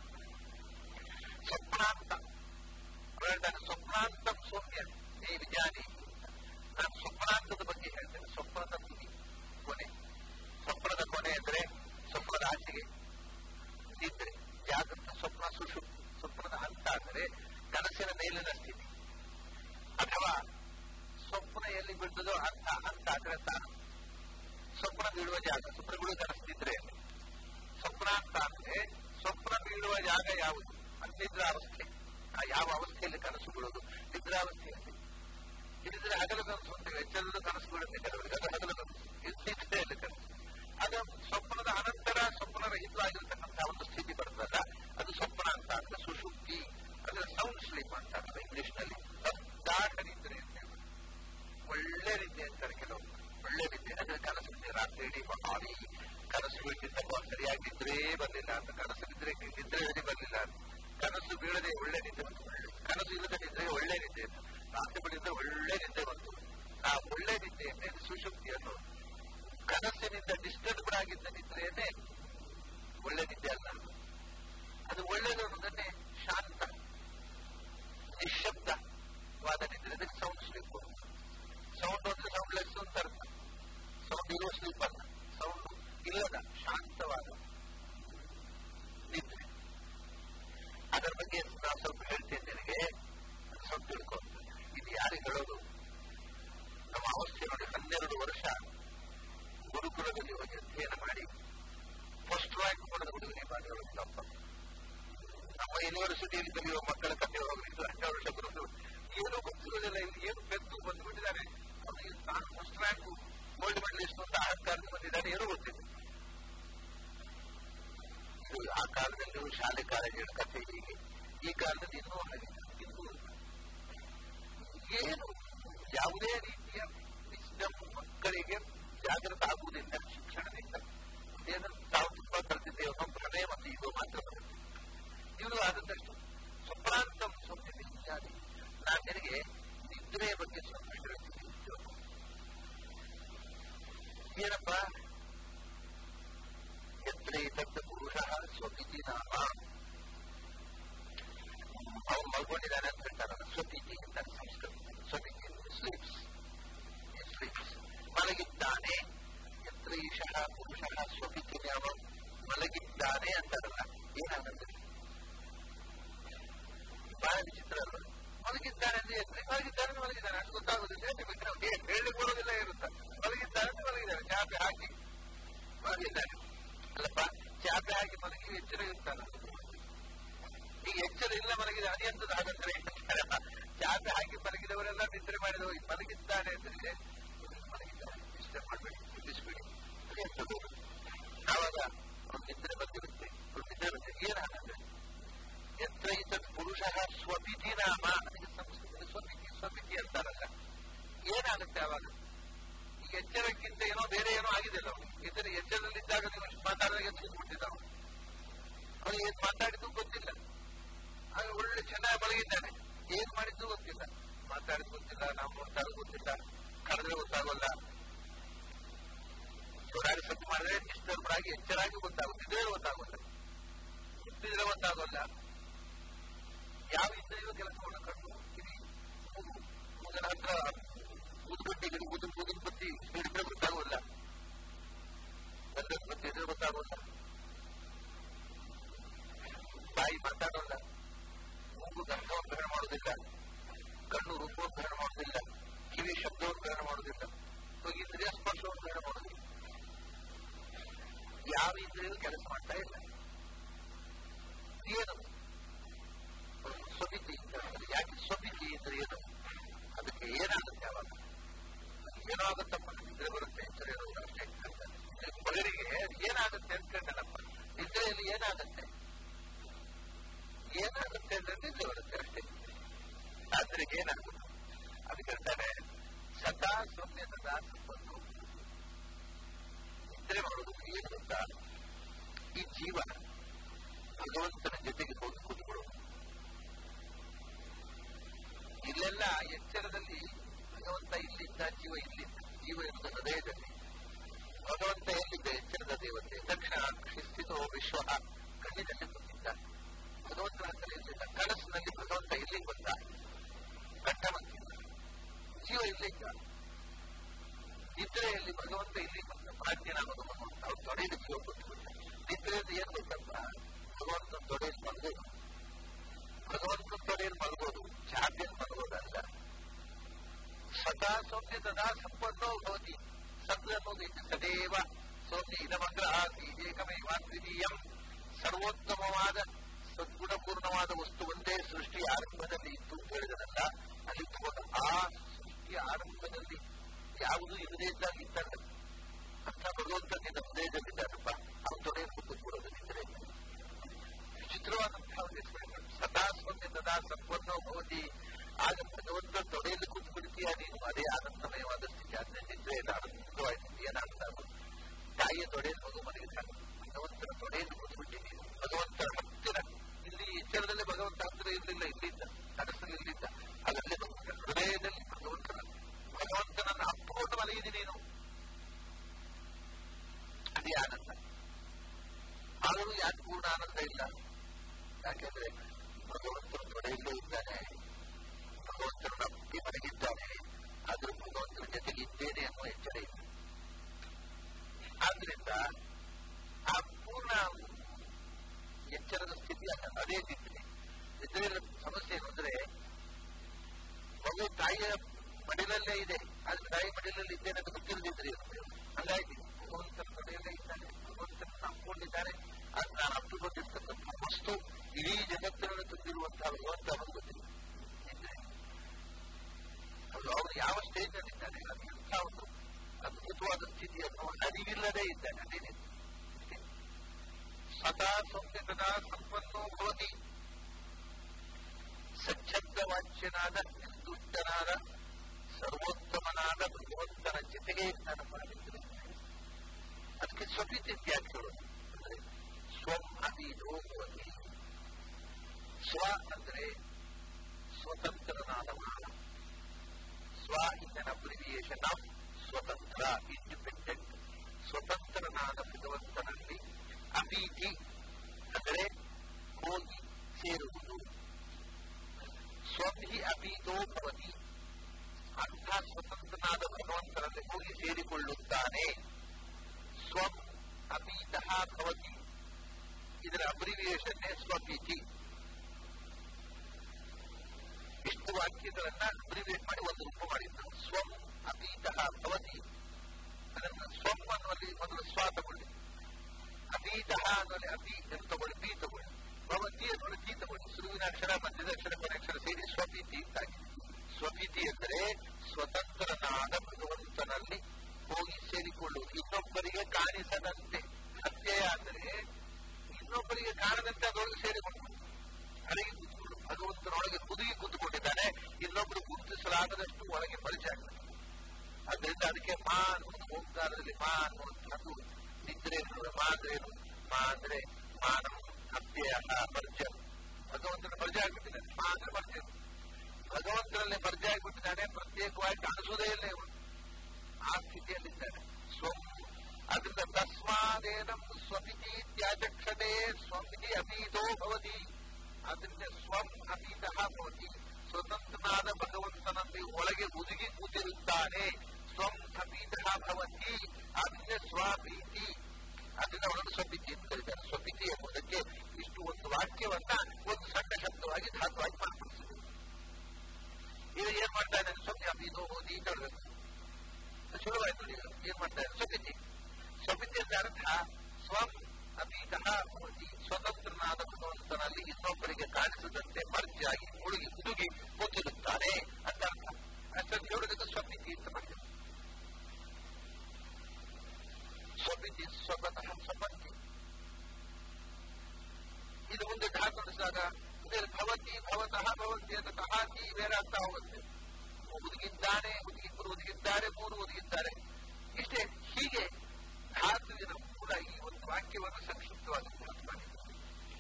ಸ್ವಪ್ನಾಂತ ಹೇಳ್ತಾನೆ ಸ್ವಪ್ನಾಂತ ಸೌಮ್ಯ ನೀ ವಿಜಾನಿ ನಾನು ಸ್ವಪ್ನಾಂತದ ಬಗ್ಗೆ ಹೇಳ್ತೇನೆ ಸ್ವಪ್ನದ ತುದಿ ಕೊನೆ ಸ್ವಪ್ನದ ಕೊನೆ ಅಂದ್ರೆ ಸ್ವಪ್ನದ ಆಚೆಗೆ ನಿದ್ರೆ ಜಾಗೃತ ಸ್ವಪ್ನ ಸುಷುಪ್ತಿ ಸ್ವಪ್ನದ ಹಂತ ಅಂದರೆ ಕನಸಿನ ಮೇಲಿನ ಸ್ಥಿತಿ ಅಥವಾ ಸ್ವಪ್ನ ಎಲ್ಲಿ ಬೀಳ್ತದೋ ಹಂತ ಹಂತ ಅಂದ್ರೆ ತಾನು ಸ್ವಪ್ನ ಬೀಳುವ ಜಾಗ ಸ್ವಪ್ನ ಬೀಳುವ ಕನಸಿದ್ರೆ ಸ್ವಪ್ನ ಅಂತ ಅಂದ್ರೆ ಸ್ವಪ್ನ ಬೀಳುವ ಜಾಗ ಯಾವುದು ಅದು ನಿದ್ರಾವಸ್ಥೆ ಆ ಯಾವ ಅವಸ್ಥೆಯಲ್ಲಿ ಕನಸು ಬೀಳೋದು ನಿದ್ರಾವಸ್ಥೆಯಲ್ಲಿ ಇಲ್ಲಿದ್ರೆ ಹಗಲು ಕನಸು ಅಂತ ಎಚ್ಚರದ ಕನಸು ಬೀಳುತ್ತೆ ಕೆಲವರಿಗೆ ಅದು ಹಗಲು ಕನಸು ಇದು ನಿದ್ರೆಯಲ್ಲಿ ಕನಸು ಅದು ಸ್ವಪ್ನದ ಅನಂತರ ಸ್ವಪ್ನ ರಹಿತವಾಗಿರ್ತಕ್ಕಂಥ ಒಂದು ಸ್ಥಿತಿ ಬರ್ತದಲ್ಲ ಅದು ಸ್ವಪ್ನ ಅಂತ ಅಂದ್ರೆ ಸುಶುಕ್ತಿ ಅಂದ್ರೆ ಸೌಂಡ್ ಸ್ಲೀಪ್ ಅಂತ ಇಂಗ್ಲಿಷ್ ನಲ್ಲಿ ಗಾಢ ನಿದ್ರೆ ಅಂತ ಹೇಳ್ತಾರೆ ಒಳ್ಳೆ ನಿದ್ದೆ ಅಂತಾರೆ ಕೆಲವು ಒಳ್ಳೆ ನಿದ್ದೆ ಅಂದ್ರೆ ಕನಸು ನಿದ್ದೆ ರಾತ್ರಿ ಇಡೀ ಮಾಡಿ ಕನಸು ಬೀಳ್ತಿದ್ದಪ್ಪ ಸರಿಯಾಗಿ ನಿದ್ರೇ ಬರಲಿಲ್ಲ ಅಂತ ಕನಸು ನಿದ್ರೆ ನಿದ್ರೆ ಇಡೀ ಬರಲಿಲ್ಲ ಅಂತ ಕನಸು ಬೀಳದೆ ಒಳ್ಳೆ ನಿದ್ದೆ ಬಂತು ಕನಸು ಇಲ್ಲದ ನಿದ್ರೆ ಒಳ್ಳೆ ನಿದ್ದೆ ಅಂತ ರಾತ್ರಿ ಬೆಳಿಗ್ಗೆ ಒಳ್ಳೆ ನಿದ್ದೆ ಬಂತು ಆ ಒಳ್ಳೆ ನಿದ್ದೆಯನ್ನೇ ಸುಶುಕ್ತಿ ಅನ್ನೋದು ಕನಸಿನಿಂದ ಡಿಸ್ಟರ್ಬ್ ಆಗಿದ್ದ ನಿದ್ರೆಯನ್ನೇ ಒಳ್ಳೆ ನಿದ್ದೆ ಅಲ್ಲ ಅದು ಒಳ್ಳೆಯದು ಅನ್ನೋದನ್ನೇ ಶಾಂತ ನಿಶಬ್ದವಾದ ನಿದ್ರೆ ಅದಕ್ಕೆ ಸೌಂಡ್ ಸ್ಲೀಪ್ ಸೌಂಡ್ ಅಂದ್ರೆ ಸೌಂಡ್ಲೆಸ್ ಅಂತ ಅರ್ಥ ಸೌಂಡ್ ಇರೋ ಸ್ಲೀಪ್ ಅಲ್ಲ ಸೌಂಡ್ ಇಲ್ಲದ ಶಾಂತವಾದ ನಿದ್ರೆ ಅದರ ಬಗ್ಗೆ ನಾನು ಸ್ವಲ್ಪ ಹೇಳ್ತೇನೆ ನಿನಗೆ ಸ್ವಲ್ಪ ತಿಳ್ಕೊ ಇದು ಯಾರಿಗೆ ಹೇಳೋದು ನಮ್ಮ ಅವಸ್ಥೆ ನೋಡಿ ಹನ್ನೆರಡು ವರ್ಷ ಗುರುಕುಲದಲ್ಲಿ ಹೋಗಿ ಅಧ್ಯಯನ ಮಾಡಿ ಫಸ್ಟ್ ರ್ಯಾಂಕ್ ಪಡೆದ ಹುಡುಗನೇ ಮಾಡಿರೋದು ತಪ್ಪ ನಮ್ಮ ಯೂನಿವರ್ಸಿಟಿಯಲ್ಲಿ ಕಲಿಯುವ ಮಕ್ಕಳ ಕಥೆ ಹೋಗಲಿದ್ದು ಹನ್ನೆರಡು ವರ್ಷ ಗುರುಗಳು ಏನು ಗೊತ್ತಿರೋದಿಲ್ಲ ಇಲ್ಲಿ ಏನು ಬೆದ್ದು ಬಂದುಬಿಟ್ಟಿದ್ದಾರೆ ಅವನಿಗೆ ನಾನು ಫಸ್ಟ್ ರ್ಯಾಂಕ್ ಗೋಲ್ಡ್ ಮೆಡಲಿಸ್ಟ್ ಅಂತ ಅಹಂಕಾರದಿಂದ ಬಂದಿದ್ದಾನೆ ಏನೂ ಗೊತ್ತಿಲ್ಲ ಇದು ಆ ಕಾಲದಲ್ಲಿ ಶಾಲೆ ಕಾಲೇಜುಗಳ ಕಥೆ ಹೀಗೆ ಈ ಕಾಲದಲ್ಲಿ ಇನ್ನೂ ಹಾಗೆ ಇನ್ನೂ ಏನು ಯಾವುದೇ ರೀತಿಯ ವಿಸ್ಡಮ್ ಮಕ್ಕಳಿಗೆ ಜಾಗೃತ ಆಗುವುದಿಲ್ಲ ಶಿಕ್ಷಣದಿಂದ ಇದೇನು ತಾವು ತುಂಬಾ ಕಲಿತಿದ್ದೇವೆ ಅನ್ನೋ ಭ್ರಮೆ ಮತ್ತು ಇದು ಮಾತ್ರ ಬರುತ್ತೆ ಇದು ಆದದ್ದಷ್ಟು ಸ್ವಪ್ರಾಂತಂ ಸ್ವಪ್ನ ಇತ್ಯಾದಿ ನಾನು ನಿನಗೆ ನಿದ್ರೆಯ ಬಗ್ಗೆ ಸ್ವಲ್ಪ ಹೇಳ್ತೀನಿ ಏನಪ್ಪ ಯತ್ರೈತದ್ ಪುರುಷ ಸ್ವಪಿತಿ ನಾಮ ಅವನು ಮಲ್ಕೊಂಡಿದ್ದಾನೆ ಅಂತ ಹೇಳ್ತಾರಲ್ಲ ಸ್ವಪಿತಿ ಅಂತ ಸಂಸ್ಕೃತ ಸ್ವಪಿತಿ ಸ್ಲೀಪ್ಸ್ ಸ್ಲೀಪ್ಸ್ ಮಲಗಿದ್ದಾನೆ ಯತ್ರ ಈಶಃ ಪುರುಷ ಸ್ವಪಿತಿ ನಾಮ ಮಲಗಿದ್ದಾನೆ ಅಂತಾರಲ್ಲ ಏನಾಗುತ್ತೆ ಬಹಳ ವಿಚಿತ್ರ ಅಲ್ಲ ಮಲಗಿದ್ದಾನೆ ಅಂದ್ರೆ ಎತ್ರಿ ಮಲಗಿದ್ದಾನೆ ಮಲಗಿದ್ದಾನೆ ಅಷ್ಟು ಗೊತ್ತಾಗುದಿಲ್ಲ ಹೇಳಿ ಕೊಡೋದಿಲ್ಲ ಇರುತ್ತ ಮಲಗಿದ್ದಾನೆ ಮಲಗಿದ್ದಾನೆ ಚಾಪೆ ಹಾಕಿ ಮಲಗಿದ್ದಾನೆ ಅಲ್ಲಪ್ಪ ಚಾಪೆ ಹಾಕಿ ಮಲಗಿ ಎಚ್ಚರ ಇರ್ತಾನೆ ಈಗ ಎಚ್ಚರ ಇಲ್ಲ ಮಲಗಿದೆ ಅನಿಯಂತದ ಹಾಗಂದ್ರೆ ಚಾಪೆ ಹಾಕಿ ಮಲಗಿದವರೆಲ್ಲ ನಿದ್ರೆ ಮಾಡಿದವರು ಮಲಗಿದ್ದಾನೆ ಅಂದ್ರೆ ಮಲಗಿದ್ದಾನೆ ಡಿಸ್ಟರ್ಬ್ ಮಾಡಬೇಡಿ ತಿಳಿಸ್ಬೇಡಿ ಆವಾಗ ಅವ್ರು ನಿದ್ರೆ ಬಂದಿರುತ್ತೆ ನಿದ್ರೆ ಬಂದಿರುತ್ತೆ ಏನಾಗುತ್ತೆ ಯತ್ರ ಇತತ್ ಪುರುಷ ಸ್ವಪಿತಿ ನಾಮ ಅದಕ್ಕೆ ಸಂಸ್ಕೃತ ಸ್ವಪಿತಿ ಸ್ವಪಿತಿ ಎದ್ದು ಬಿಟ್ಟಿದ್ದಾವ ಅವನು ಏನ್ ಮಾತಾಡಿದ್ದು ಗೊತ್ತಿಲ್ಲ ಆಗ ಒಳ್ಳೆ ಚೆನ್ನಾಗಿ ಮಲಗಿದ್ದಾನೆ ಏನ್ ಮಾಡಿದ್ದು ಗೊತ್ತಿಲ್ಲ ಮಾತಾಡಿದ್ ಗೊತ್ತಿಲ್ಲ ನಾವು ನೋಡ್ತಾ ಇರೋದು ಗೊತ್ತಿಲ್ಲ ಕಳೆದ್ರೆ ಗೊತ್ತಾಗೋಲ್ಲ ಜೋರಾಗಿ ಸದ್ದು ಮಾಡಿದ್ರೆ ಡಿಸ್ಟರ್ಬ್ ಆಗಿ ಎಚ್ಚರಾಗಿ ಗೊತ್ತಾಗುತ್ತಿದ್ರೆ ಗೊತ್ತಾಗೋಲ್ಲ ಮುಟ್ಟಿದ್ರೆ ಗೊತ್ತಾಗೋಲ್ಲ ಯಾವ ಇಂದ್ರಿಯೂ ಕೆಲಸವನ್ನು ಕಂಡು ಕಿವಿ ಮೂಗು ಮೂಗನ ಹತ್ರ ಊದುಬತ್ತಿ ಊದು ಊದಿನ ಬತ್ತಿ ಹಿಡಿದ್ರೆ ಗೊತ್ತಾಗೋಲ್ಲ ಗಂಧದ ಬತ್ತಿ ಇದ್ರೆ ಗೊತ್ತಾಗೋಲ್ಲ ಬಾಯಿ ಮಾತಾಡೋಲ್ಲ ಮೂಗು ಗಂಧವನ್ನು ಗ್ರಹಣ ಮಾಡೋದಿಲ್ಲ ಕಣ್ಣು ರೂಪವನ್ನು ಗ್ರಹಣ ಮಾಡೋದಿಲ್ಲ ಕಿವಿ ಶಬ್ದವನ್ನು ಗ್ರಹಣ ಮಾಡೋದಿಲ್ಲ ಇಂದ್ರಿಯ ಸ್ಪರ್ಶವನ್ನು ಗ್ರಹಣ ಮಾಡೋದಿಲ್ಲ ಯಾವ ಇಂದ್ರಿಯೂ ಕೆಲಸ ಮಾಡ್ತಾ ಇಲ್ಲ ಏನು ಸ್ವಬಿತಿ ಯಾಕೆ ಸ್ವಬಿತಿ ಅಂದ್ರೆ ಏನು ಅದಕ್ಕೆ ಏನಾಗುತ್ತೆ ಅವಾಗ ಏನೋ ಆಗುತ್ತಪ್ಪ ನಿದ್ರೆ ಬರುತ್ತೆ ನಿದ್ರೆ ಇರೋದು ಅಷ್ಟೇ ಮಗನಿಗೆ ಏನಾಗುತ್ತೆ ಅಂತ ಕೇಳ್ತಾನಪ್ಪ ನಿದ್ರೆಯಲ್ಲಿ ಏನಾಗುತ್ತೆ ಏನಾಗುತ್ತೆ ಅಂದ್ರೆ ನಿದ್ರೆ ಬರುತ್ತೆ ಅಷ್ಟೇ ಆದ್ರೆ ಏನಾಗುತ್ತೆ ಅದು ಹೇಳ್ತಾನೆ ಸದಾ ಸೌಮ್ಯ ಸದಾ ಸಂಪತ್ತು ನಿದ್ರೆ ಮಾಡೋದು ಏನು ಗೊತ್ತಾ ಈ ಜೀವನ ಭಗವಂತನ ಜೊತೆಗೆ ಹೋಗಿ ಕೂತ್ಕೊಳ್ಳೋದು ಇಲ್ಲೆಲ್ಲ ಎಚ್ಚರದಲ್ಲಿ ಭಗವಂತ ಇಲ್ಲಿದ್ದ ಜೀವ ಇಲ್ಲಿದ್ದ ಜೀವ ಇರುವುದು ಹೃದಯದಲ್ಲಿ ಭಗವಂತ ಎಲ್ಲಿದ್ದ ಎಚ್ಚರದ ದೇವತೆ ದಕ್ಷಿಣ ಶಿಸ್ತಿತೋ ವಿಶ್ವ ಕಣ್ಣಿನಲ್ಲಿ ಕೂತಿದ್ದ ಭಗವಂತನ ಹತ್ರ ಇರಲಿಲ್ಲ ಕನಸಿನಲ್ಲಿ ಭಗವಂತ ಇಲ್ಲಿಗೆ ಬಂದ ಕಟ್ಟ ಬಂದಿದ್ದ ಜೀವ ಇಲ್ಲಿದ್ದ ನಿದ್ರೆಯಲ್ಲಿ ಭಗವಂತ ಇಲ್ಲಿಗೆ ಬಂದ ಪ್ರಾಜ್ಞನ ಭಗವಂತ ಅವ್ರು ತೊಡೆಯಲ್ಲಿ ಜೀವ ಕೊಟ್ಟುಬಿಟ್ಟ ನಿದ್ರೆಯಲ್ಲಿ ಏನು ಗೊತ್ತಪ್ಪ ಭಗವಂತನ ತೊಡೆಯಲ್ಲಿ ಮಲಗೋದು ಭಗವಂತನ ತೊಡೆಯಲ್ಲಿ ಮಲಗೋದು ಚಾಪೆಯಲ್ಲಿ ಮಲಗೋದಲ್ಲ ಸದಾ ಸೌಮ್ಯ ತದಾ ಸಂಪನ್ನೋ ಭವತಿ ಸದ್ ಅನ್ನೋದು ಇದೆ ಸದೇವ ಸೌಮ್ಯ ಇದಮಗ್ರ ಆಸಿ ಏಕಮೇವ ದ್ವಿತೀಯಂ ಸರ್ವೋತ್ತಮವಾದ ಸದ್ಗುಣಪೂರ್ಣವಾದ ವಸ್ತು ಒಂದೇ ಸೃಷ್ಟಿ ಆರಂಭದಲ್ಲಿ ಇತ್ತು ಹೇಳಿದನಲ್ಲ ಅಲ್ಲಿ ತಗೊಂಡು ಆ ಸೃಷ್ಟಿಯ ಆರಂಭದಲ್ಲಿ ಯಾವುದು ಇಲ್ಲದೇ ಇದ್ದಾಗ ಇದ್ದಲ್ಲ ಅಂತ ಭಗವಂತ ನಿನ್ನ ಹೃದಯದಲ್ಲಿದ್ದಾನಪ್ಪ ಅವನ ತೊಡೆಯನ್ನು ಕೂತ್ಕೊಳ್ಳೋದು ನಿದ್ರೆ ವಿಚಿತ್ರವಾದಂತಹ ಒಂದು ಎಕ್ಸ್ಪೆರಿಮೆಂಟ್ ಸದಾ ಸೌಮ್ಯ ತದಾ ಸಂಪನ್ನೋ ಭವತಿ ಆಗ ಭಗವಂತ ತೊಡೆಯಲ್ಲಿ ಕೂತು ಬಿಡ್ತೀಯ ನೀನು ಅದೇ ಆನಂದಮಯವಾದ ಸ್ಥಿತಿ ಆದ್ರೆ ನಿದ್ರೆ ಇಲ್ಲ ಆನಂದವಾಯ್ತು ಏನಾಗ್ತಾ ತಾಯಿಯ ತೊಡೆಯಲ್ಲಿ ಮಗು ಮಲಗಿದ್ದಾನೆ ಭಗವಂತನ ತೊಡೆಯಲ್ಲಿ ಕೂತ್ಬಿಟ್ಟಿ ನೀನು ಭಗವಂತನ ಹತ್ತಿರ ಇಲ್ಲಿ ಎಚ್ಚರದಲ್ಲಿ ಭಗವಂತ ಹತ್ತಿರ ಇರಲಿಲ್ಲ ಇಲ್ಲಿದ್ದ ಕನಸಲ್ಲಿ ಇಲ್ಲಿದ್ದ ಅದರಲ್ಲಿ ಭಗವಂತ ಹೃದಯದಲ್ಲಿ ಭಗವಂತನ ಭಗವಂತನನ್ನು ಅಪ್ಪಿಕೊಂಡು ಮಲಗಿದಿ ನೀನು ಅದೇ ಆನಂದ ಆದರೂ ಯಾಕೆ ಪೂರ್ಣ ಆನಂದ ಇಲ್ಲ ಯಾಕೆಂದ್ರೆ ಭಗವಂತನ ತೊಡೆಯಲ್ಲೇ ಇದ್ದಾನೆ ಭಗವಂತನನ್ನು ಅಪ್ಪಿ ಮಲಗಿದ್ದಾನೆ ಆದರೂ ಭಗವಂತನ ಜೊತೆಗೆ ಇದ್ದೇನೆ ಅನ್ನುವ ಎಚ್ಚರ ಇಲ್ಲ ಆದ್ರಿಂದ ಆ ಪೂರ್ಣ ಎಚ್ಚರದ ಸ್ಥಿತಿ ಅದೇ ನಿದ್ರೆ ನಿದ್ರೆಯಲ್ಲಿ ಸಮಸ್ಯೆ ಏನು ಅಂದ್ರೆ ಮಗು ತಾಯಿಯ ಮಡಿಲಲ್ಲೇ ಇದೆ ಆದ್ರೆ ತಾಯಿ ಮಡಿಲಲ್ಲಿ ಇದ್ದೇನೆ ಅಂತ ಗೊತ್ತಿರದಿದ್ರೆ ಹಂಗಾಗಿ ಭಗವಂತನ ತೊಡೆಯಲ್ಲೇ ಇದ್ದಾನೆ ಭಗವಂತನ ನಂಬಿಕೊಂಡಿದ್ದಾನೆ ಅದು ನಾನು ಅಪ್ಪಿಕೊಂಡಿರ್ತಕ್ಕಂಥ ವಸ್ತು ಇಡೀ ಜಗತ್ತಿನಲ್ಲಿ ತುಂಬಿರುವಂತಹ ಭಗವಂತ ಅವನು ಗೊತ್ತಿಲ್ಲ ಅದು ಅವನು ಯಾವ ಸ್ಟೇಜ್ ನಲ್ಲಿದ್ದಾನೆ ಅದು ಎಂಥ ಒಂದು ಅದ್ಭುತವಾದ ಸ್ಥಿತಿಯನ್ನು ಅರಿವಿಲ್ಲದೆ ಇದ್ದಾನೆ ಅದೇನೆ ಸದಾ ಸೌಮ್ಯತದ ಸಂಪನ್ನೋ ಭವತಿ ಸಚ್ಛಬ್ದವಾಚ್ಯನಾದ ನಿರ್ದುಷ್ಟನಾದ ಸರ್ವೋತ್ತಮನಾದ ಭಗವಂತನ ಜೊತೆಗೆ ಇರ್ತಾನಪ್ಪ ಅದಕ್ಕೆ ಸ್ವಪಿತಿ ಯಾಕೆ ಹೇಳೋದು ಅಂದ್ರೆ ಸ್ವಂ ಅದೀನೋ ಭವತಿ ಸ್ವ ಅಂದ್ರೆ ಸ್ವತಂತ್ರನಾದ ಮಾನ ಸ್ವ ಇಂದನ ಅಬ್ರಿವಿಯೇಷನ್ ಆಫ್ ಸ್ವತಂತ್ರ ಇಂಡಿಪೆಂಡೆಂಟ್ ಸ್ವತಂತ್ರನಾದ ಭಗವಂತನಲ್ಲಿ ಅಭೀತಿ ಅಂದರೆ ಹೋಗಿ ಸೇರುವುದು ಸ್ವಭಿ ಅಭೀತೋ ಭವತಿ ಅಂಥ ಸ್ವತಂತ್ರನಾದ ಭಗವಂತನಲ್ಲಿ ಹೋಗಿ ಸೇರಿಕೊಳ್ಳುತ್ತಾನೆ ಸ್ವಂ ಅಭೀತಃ ಭವತಿ ಇದರ ಅಬ್ರಿವಿಯೇಷನ್ನೇ ಸ್ವಭೀತಿ ಇಷ್ಟು ವಾಕ್ಯಗಳನ್ನ ಅಬ್ರಿವಿಯೇಟ್ ಮಾಡಿ ಒಂದು ರೂಪ ಮಾಡಿದ್ದ ಸ್ವಂ ಅತೀತಃ ಭವತಿ ಅದನ್ನ ಸ್ವಂ ಅನ್ನುವಲ್ಲಿ ಮೊದಲು ಸ್ವ ತಗೊಳ್ಳಿ ಅತೀತಃ ಅನ್ನುವಲ್ಲಿ ಅತಿ ಎಂದು ತಗೊಳ್ಳಿ ಪಿ ತಗೊಳ್ಳಿ ಭವತಿ ಅನ್ನುವಲ್ಲಿ ಟಿ ತಗೊಳ್ಳಿ ಶುರುವಿನ ಅಕ್ಷರ ಮಧ್ಯದ ಅಕ್ಷರ ಕೊನೆಕ್ಷರ ಸೇರಿ ಸ್ವಭೀತಿ ಅಂತಾಗಿದೆ ಸ್ವಭೀತಿ ಎಂದರೆ ಸ್ವತಂತ್ರನಾದ ಭಗವಂತನಲ್ಲಿ ಹೋಗಿ ಸೇರಿಕೊಳ್ಳುವುದು ಇನ್ನೊಬ್ಬರಿಗೆ ಕಾಣಿಸದಂತೆ ಅತ್ಯಯ ಅಂದರೆ ಇನ್ನೊಬ್ಬರಿಗೆ ಕಾಣದಂತೆ ಅದರೊಳಗೆ ಸೇರಿಕೊಂಡು ಅಡಗಿ ಕೂತ್ಕೊಂಡು ಭಗವಂತನೊಳಗೆ ಹುದುಗಿ ಕೂತ್ಕೊಂಡಿದ್ದಾನೆ ಇನ್ನೊಬ್ಬರು ಗುರುತಿಸಲಾಗದಷ್ಟು ಒಳಗೆ ಪರಿಚಯ ಆಗ್ತದೆ ಅದರಿಂದ ಅದಕ್ಕೆ ಮಾ ಅನ್ನುವುದು ಓಂಕಾರದಲ್ಲಿ ಮಾ ಅನ್ನುವಂಥದ್ದು ನಿದ್ರೆ ಮಾ ಅಂದ್ರೆ ಏನು ಮಾ ಅಂದ್ರೆ ಮಾನವ ಅಪ್ಯಯ ಮರ್ಜ ಭಗವಂತನ ಮರ್ಜ ಆಗ್ಬಿಟ್ಟಿದ್ದಾನೆ ಮಾ ಅಂದ್ರೆ ಮರ್ಜ ಭಗವಂತನಲ್ಲಿ ಮರ್ಜ ಆಗ್ಬಿಟ್ಟಿದ್ದಾನೆ ಪ್ರತ್ಯೇಕವಾಗಿ ಕಾಣಿಸುವುದೇ ಇಲ್ಲ ಇವನು ಆ ಸ್ಥಿತಿಯಲ್ಲಿದ್ದಾನೆ ಸ್ವಂ ಅದರಿಂದ ತಸ್ಮಾದೇನಂ ಸ್ವಪಿತಿ ತ್ಯಾಜಕ್ಷತೆ ಸ್ವಮಿತಿ ಅಪೀತೋ ಭವತಿ ಅದರಿಂದ ಸ್ವಂ ಅಪೀತಃ ಭವತಿ ಸ್ವತಂತ್ರನಾದ ಭಗವಂತನಲ್ಲಿ ಒಳಗೆ ಹುದುಗಿ ಕೂತಿರುತ್ತಾನೆ ಸ್ವಂ ಅಪೀತಃ ಭವತಿ ಅದರಿಂದ ಸ್ವಪ್ರೀತಿ ಅದನ್ನ ಅವನನ್ನು ಸ್ವಪಿತಿ ಅಂತ ಕರೀತಾರೆ ಸ್ವಪಿತಿ ಎಂಬುದಕ್ಕೆ ಇಷ್ಟು ಒಂದು ವಾಕ್ಯವನ್ನ ಒಂದು ಸಣ್ಣ ಶಬ್ದವಾಗಿ ಧಾತುವಾಗಿ ಮಾರ್ಪಡಿಸಿದೆ ಈಗ ಏನ್ ಮಾಡ್ತಾ ಇದ್ದಾನೆ ಸ್ವಪ್ನ ಅಪೀತೋ ಹೋದಿ ಅಂತ ಹೇಳ್ಬೇಕು ಸುಲಭವಾಯ್ತು ಈಗ ಏನ್ ಮಾಡ್ತಾ ಇದ್ದಾರೆ ಸ್ವಪಿತಿ ಸ್ವಪಿತಿ ಅಂತ ಅರ್ಥ ಸ್ವಂ ಅಪೀತಃ ಭವತಿ ಸ್ವತಂತ್ರನಾದ ಭಗವಂತನಲ್ಲಿ ಇನ್ನೊಬ್ಬರಿಗೆ ಕಾಣಿಸದಂತೆ ಮರ್ಜಾಗಿ ಮುಳುಗಿ ಹುದುಗಿ ಕೂತಿರುತ್ತಾನೆ ಅಂತ ಅರ್ಥ ಅಷ್ಟನ್ನು ಹೇಳುವುದಕ್ಕೆ ಸ್ವಪಿತಿ ಅಂತ ಮಾಡಿದೆ ಸ್ವಪಿತಿ ಸ್ವತಃ ಸ್ವಪಂತಿ ಇದು ಮುಂದೆ ಧಾತು ನಡೆಸಿದಾಗ ಇದರಲ್ಲಿ ಭವತಿ ಭವತಃ ಭವಂತಿ ಅಂತ ತಹಾತಿ ಬೇರೆ ಅರ್ಥ ಹೋಗುತ್ತೆ ಹುದುಗಿದ್ದಾನೆ ಹುದುಗಿಬ್ಬರು ಒದಗಿದ್ದಾರೆ ಮೂರು ಒದಗಿದ್ದಾರೆ ಇಷ್ಟೇ ಹೀಗೆ ಧಾತುವಿನ ಮೂಲ ಈ ಒಂದು ವಾಕ್ಯವನ್ನು ಸಂಕ್ಷಿಪ್ತವಾಗಿ ಧಾತು ಮಾಡಿದ್ದಾರೆ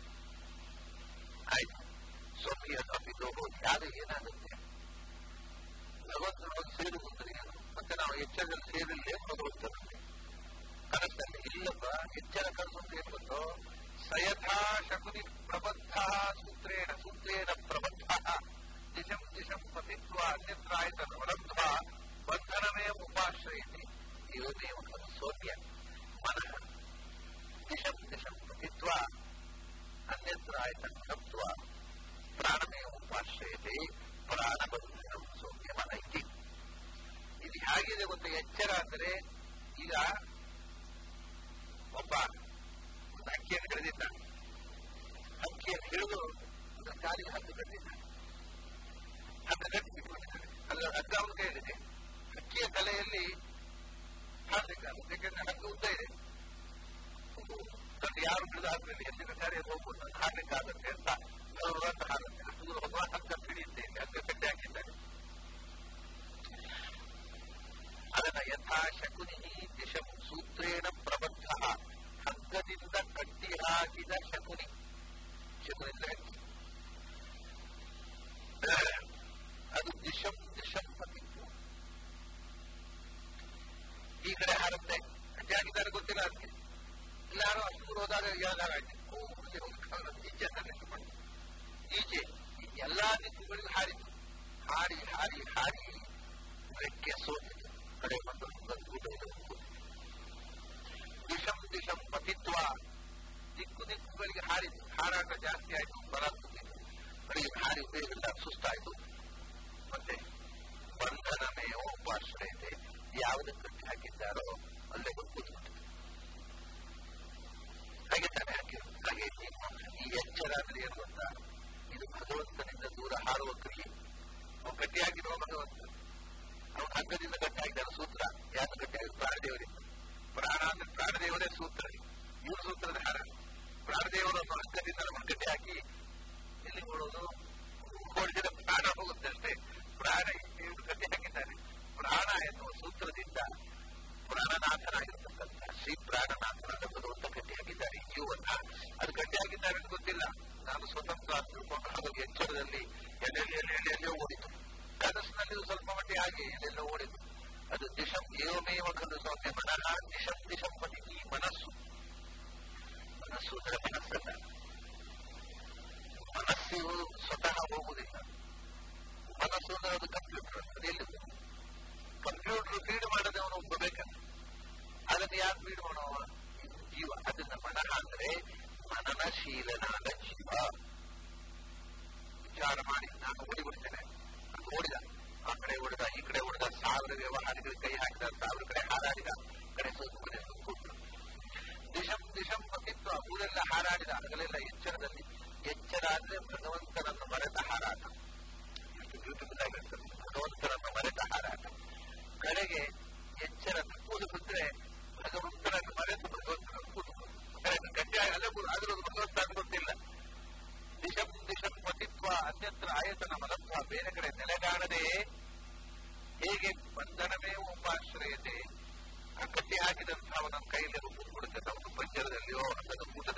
ಆಯ್ತು ಸ್ವಪ್ರಿಯ ತಪ್ಪಿದ್ದು ಹೋಗಿ ಆಗ ಏನಾಗುತ್ತೆ ಭಗವಂತನೊಳಗೆ ಸೇರುವುದಂದ್ರೆ ಏನು ಮತ್ತೆ ನಾವು ಎಚ್ಚರದಲ್ಲಿ ಸೇರಿಲ್ಲ ಭಗವಂತನಲ್ಲಿ ಕನಸಲ್ಲಿ ಇಲ್ಲಪ್ಪ ಎಚ್ಚರ ಕನಸು ಅಂತ ಏನು ಗೊತ್ತೋ ಸಯಥಾ ಶಕುನಿ ಪ್ರಬದ್ಧ ಸೂತ್ರೇಣ ಸೂತ್ರೇಣ ಪ್ರಬದ್ಧ ದಿಶಂ ದಿಶಂ ಪತಿತ್ವ ಅನ್ಯತ್ರಾಯತ ವಲಬ್ಧ ಬಂಧನವೇ ಉಪಾಶ್ರಯತೆ ಇವನೇ ಒಂದು ಸೌಮ್ಯ ಮನಃ ದಿಶಂ ದಿಶಂ ಪತಿತ್ವ ಅನ್ಯತ್ರಾಯತ ವಲಬ್ಧ ಪ್ರಾಣಮೇ ಉಪಾಶ್ರಯತೆ ಪ್ರಾಣಬಂಧನಂ ಸೌಮ್ಯ ಮನ ಇತಿ ಇದು ಹೇಗಿದೆ ಒಂದು ಎಚ್ಚರ ಅಂದರೆ ಈಗ ಒಬ್ಬ ಒಂದು ಹಕ್ಕಿಯನ್ನು ಹಿಡಿದಿದ್ದ ಹಕ್ಕಿಯನ್ನು ಹಿಡಿದು ಅದರ ಕಾಲಿಗೆ ಹದ್ದು ಕಟ್ಟಿದ್ದ ಹಗ್ಗ ಕಟ್ಟಿ ಬಿಟ್ಟುಬಿಟ್ಟಿದ್ದಾನೆ ಅಲ್ಲ ಹಗ್ಗ ಅವನ ಕೈಯಲ್ಲಿದೆ ಹಕ್ಕಿಯ ತಲೆಯಲ್ಲಿ ಹಾಡಬೇಕಾಗುತ್ತೆ ಯಾಕಂದ್ರೆ ಹಗ್ಗ ಉದ್ದ ಇದೆ ತಂದು ಯಾರು ಹಿಡಿದು ಆದ್ಮೇಲೆ ಎಲ್ಲಿನ ಕಾರ್ಯ ಹೋಗ್ಬೋದು ಅದು ಹಾಡಲಿಕ್ಕಾಗತ್ತೆ ಅಂತ ಅಂತ ಹಾಡುತ್ತೆ ಅಷ್ಟು ದೂರ ಹೋಗುವ ಹಗ್ಗ ಹಿಡಿಯುತ್ತೆ ಇಲ್ಲಿ ಹಗ್ಗ ಕಟ್ಟಿ ಹಾಕಿದ್ದಾನೆ ಅದನ್ನ ಯಥಾ ಶಕುನಿ ದಿಶಂ ಸೂತ್ರೇಣ ಪ್ರಬದ್ಧ ಹಗ್ಗದಿಂದ ಕಟ್ಟಿ ಹಾಕಿದ ಶಕುನಿ ಶಕುನಿಂದ ಹಕ್ಕಿ ಅದು ದಿಶಂ ದಿಶಂ ಪತಿತ್ತು ಈ ಕಡೆ ಹಾರುತ್ತೆ ಕಟ್ಟಿ ಹಾಕಿದ್ದಾರೆ ಗೊತ್ತಿಲ್ಲ ಅದಕ್ಕೆ ಎಲ್ಲಾರು ಅಷ್ಟು ದೂರ ಹೋದಾಗ ಯಾವ್ದಾಗ ಆಯ್ತು ಅಲ್ಲಿ ಹೋಗಿ ಈಚೆ ಮಾಡಿ ಈಚೆ ಎಲ್ಲಾ ದಿಕ್ಕುಗಳಿಗೂ ಹಾರಿತು ಹಾರಿ ಹಾರಿ ಹಾರಿ ರೆಕ್ಕೆ ಸೋತಿತು ಕಡೆ ಬಂದು ಊಟ ದಿಶಂ ದಿಶಂ ಪತಿತ್ವ ದಿಕ್ಕು ದಿಕ್ಕುಗಳಿಗೆ ಹಾರಿತು ಹಾರಾಟ ಜಾಸ್ತಿ ಆಯಿತು ಬಲ ಕೂತಿತು ಕಡೆಗೆ ಹಾರಿ ಬೇರೆಲ್ಲ ಸುಸ್ತಾಯಿತು ಮತ್ತೆ ಬಂಧನಮೇ ಉಪಾಶ್ರಯತೆ ಯಾವುದಕ್ಕೆ ಕಟ್ಟಿ ಹಾಕಿದ್ದಾರೋ ಅಲ್ಲೇ ಬಂದು ಹಾಗೆ ತಾನೇ ಹಾಕಿರೋದು ಹಾಗೆ ಈ ಎಚ್ಚರ ಅಂದ್ರೆ ಏನು ಗೊತ್ತಾ ಇದು ಭಗವಂತನಿಂದ ದೂರ ಹಾರುವ ಕ್ರಿಯೆ ಅವನು ಗಟ್ಟಿ ಹಾಕಿರುವ ಭಗವಂತ ಅವನು ಹಗ್ಗದಿಂದ ಗಟ್ಟಿ ಹಾಕಿದ ಸೂತ್ರ ಯಾರು ಗಟ್ಟಿ ಹಾಕಿ ಪ್ರಾಣದೇವರಿಂದ ಪ್ರಾಣ ಅಂದ್ರೆ ಪ್ರಾಣದೇವರೇ ಸೂತ್ರ ಇವರು ಸೂತ್ರದ ಹಾರ ಪ್ರಾಣದೇವರನ್ನು ಹಗ್ಗದಿಂದ ನಮ್ಮನ್ನು ಗಟ್ಟಿ ಹಾಕಿ ಎಲ್ಲಿ ನೋಡೋದು ಓಡಿಸಿದ ಪ್ರಾಣ ಹೋಗುತ್ತೆ ಅಷ್ಟೇ ಪ್ರಾಣ ಇವರು ಗಟ್ಟಿ ಹಾಕಿದ್ದಾರೆ ಪ್ರಾಣ ಎನ್ನುವ ಸೂತ್ರದಿಂದ ಪ್ರಾಣನಾಥನಾಗಿರ್ತಕ್ಕಂಥ ಶ್ರೀ ಪ್ರಾಣನಾಥನಾದ ಭಗವಂತ ಗಟ್ಟಿ ಹಾಕಿದ್ದಾರೆ ಈ ಜೀವನ್ನ ಅದು ಗಟ್ಟಿ ಹಾಕಿದ್ದಾರೆ ಅಂತ ಗೊತ್ತಿಲ್ಲ ನಾನು ಸ್ವತಂತ್ರ ಅಂತ ತಿಳ್ಕೊಂಡು ಅದು ಎಚ್ಚರದಲ್ಲಿ ಎಲ್ಲೆಲ್ಲಿ ಎಲ್ಲೆಲ್ಲಿ ಎಲ್ಲೋ ಓಡಿತು ಕನಸಿನಲ್ಲಿ ಸ್ವಲ್ಪ ಮಟ್ಟಿಗೆ ಹಾಗೆ ಎಲ್ಲೆಲ್ಲೋ ಓಡಿತು ಅದು ದಿಶಂ ಏವಮೇವ ಖಲು ಸೌಮ್ಯ ಮನಃ ದಿಶಂ ದಿಶಂ ಪತಿ ಈ ಮನಸ್ಸು ಮನಸ್ಸು ಅಂದ್ರೆ ಮನಸ್ಸಲ್ಲ ಮನಸ್ಸು ಸ್ವತಃ ಹೋಗುವುದಿಲ್ಲ ಮನಸ್ಸು ಅಂದ್ರೆ ಅದು ಕಂಪ್ಯೂಟರ್ ಅದು ಎಲ್ಲಿದೆ ಕಂಪ್ಯೂಟರ್ ಫೀಡ್ ಮಾಡದವನು ಒಬ್ಬ ಬೇಕಲ್ಲ ಅದನ್ನು ಯಾರು ಫೀಡ್ ಮಾಡುವ ಜೀವ ಅದನ್ನ ಮನಃ ಅಂದ್ರೆ ಮನನಶೀಲನಾದ ಜೀವ ವಿಚಾರ ಮಾಡಿ ನಾನು ಓಡಿಬಿಡ್ತೇನೆ ಅದು ಓಡಿದ ಆ ಕಡೆ ಓಡಿದ ಈ ಕಡೆ ಓಡಿದ ಸಾವಿರ ವ್ಯವಹಾರಗಳಿಗೆ ಕೈ ಹಾಕಿದ ಸಾವಿರ ಕಡೆ ಹಾರಾಡಿದ ಕಡೆ ಸ್ವಲ್ಪ ಕಡೆ ಕೂತ ದಿಶಂ ದಿಶಂ ಪತಿತ್ವ ಊರೆಲ್ಲ ಹಾರಾಡಿದ ಹಗಲೆಲ್ಲ ಎಚ್ಚರದಲ್ಲಿ ಎಚ್ಚರ ಅಂದ್ರೆ ಭಗವಂತನನ್ನು ಮರೆತ ಹಾರಾಟ ಎಷ್ಟು ಬ್ಯೂಟಿಫುಲ್ ಆಗಿರ್ತದೆ ಭಗವಂತನನ್ನು ಮರೆತ ಹಾರಾಟ ಕಡೆಗೆ ಎಚ್ಚರ ತಪ್ಪುವುದು ಬಿಟ್ರೆ ಭಗವಂತನನ್ನು ಮರೆತು ಭಗವಂತನನ್ನು ಕೂತು ಗಟ್ಟಿಯಾಗಿ ಅಲ್ಲ ಆದರೂ ಭಗವಂತ ಅಂತ ಗೊತ್ತಿಲ್ಲ ದಿಶಂ ದಿಶಂ ಪತಿತ್ವ ಅನ್ಯತ್ರ ಆಯತನ ಮಲತ್ವ ಬೇರೆ ಕಡೆ ನೆಲೆಗಾಣದೆ ಹೇಗೆ ಬಂಧನವೇ ಉಪಾಶ್ರಯತೆ ಆ ಕಟ್ಟಿ ಹಾಕಿದಂತಹ ಅವನ ಕೈಯಲ್ಲಿ ಕೂತ್ಬಿಡುತ್ತೆ ನಾವು ಪಂಚರದಲ್ಲಿಯೋ ಅದನ್ನು ಊಟ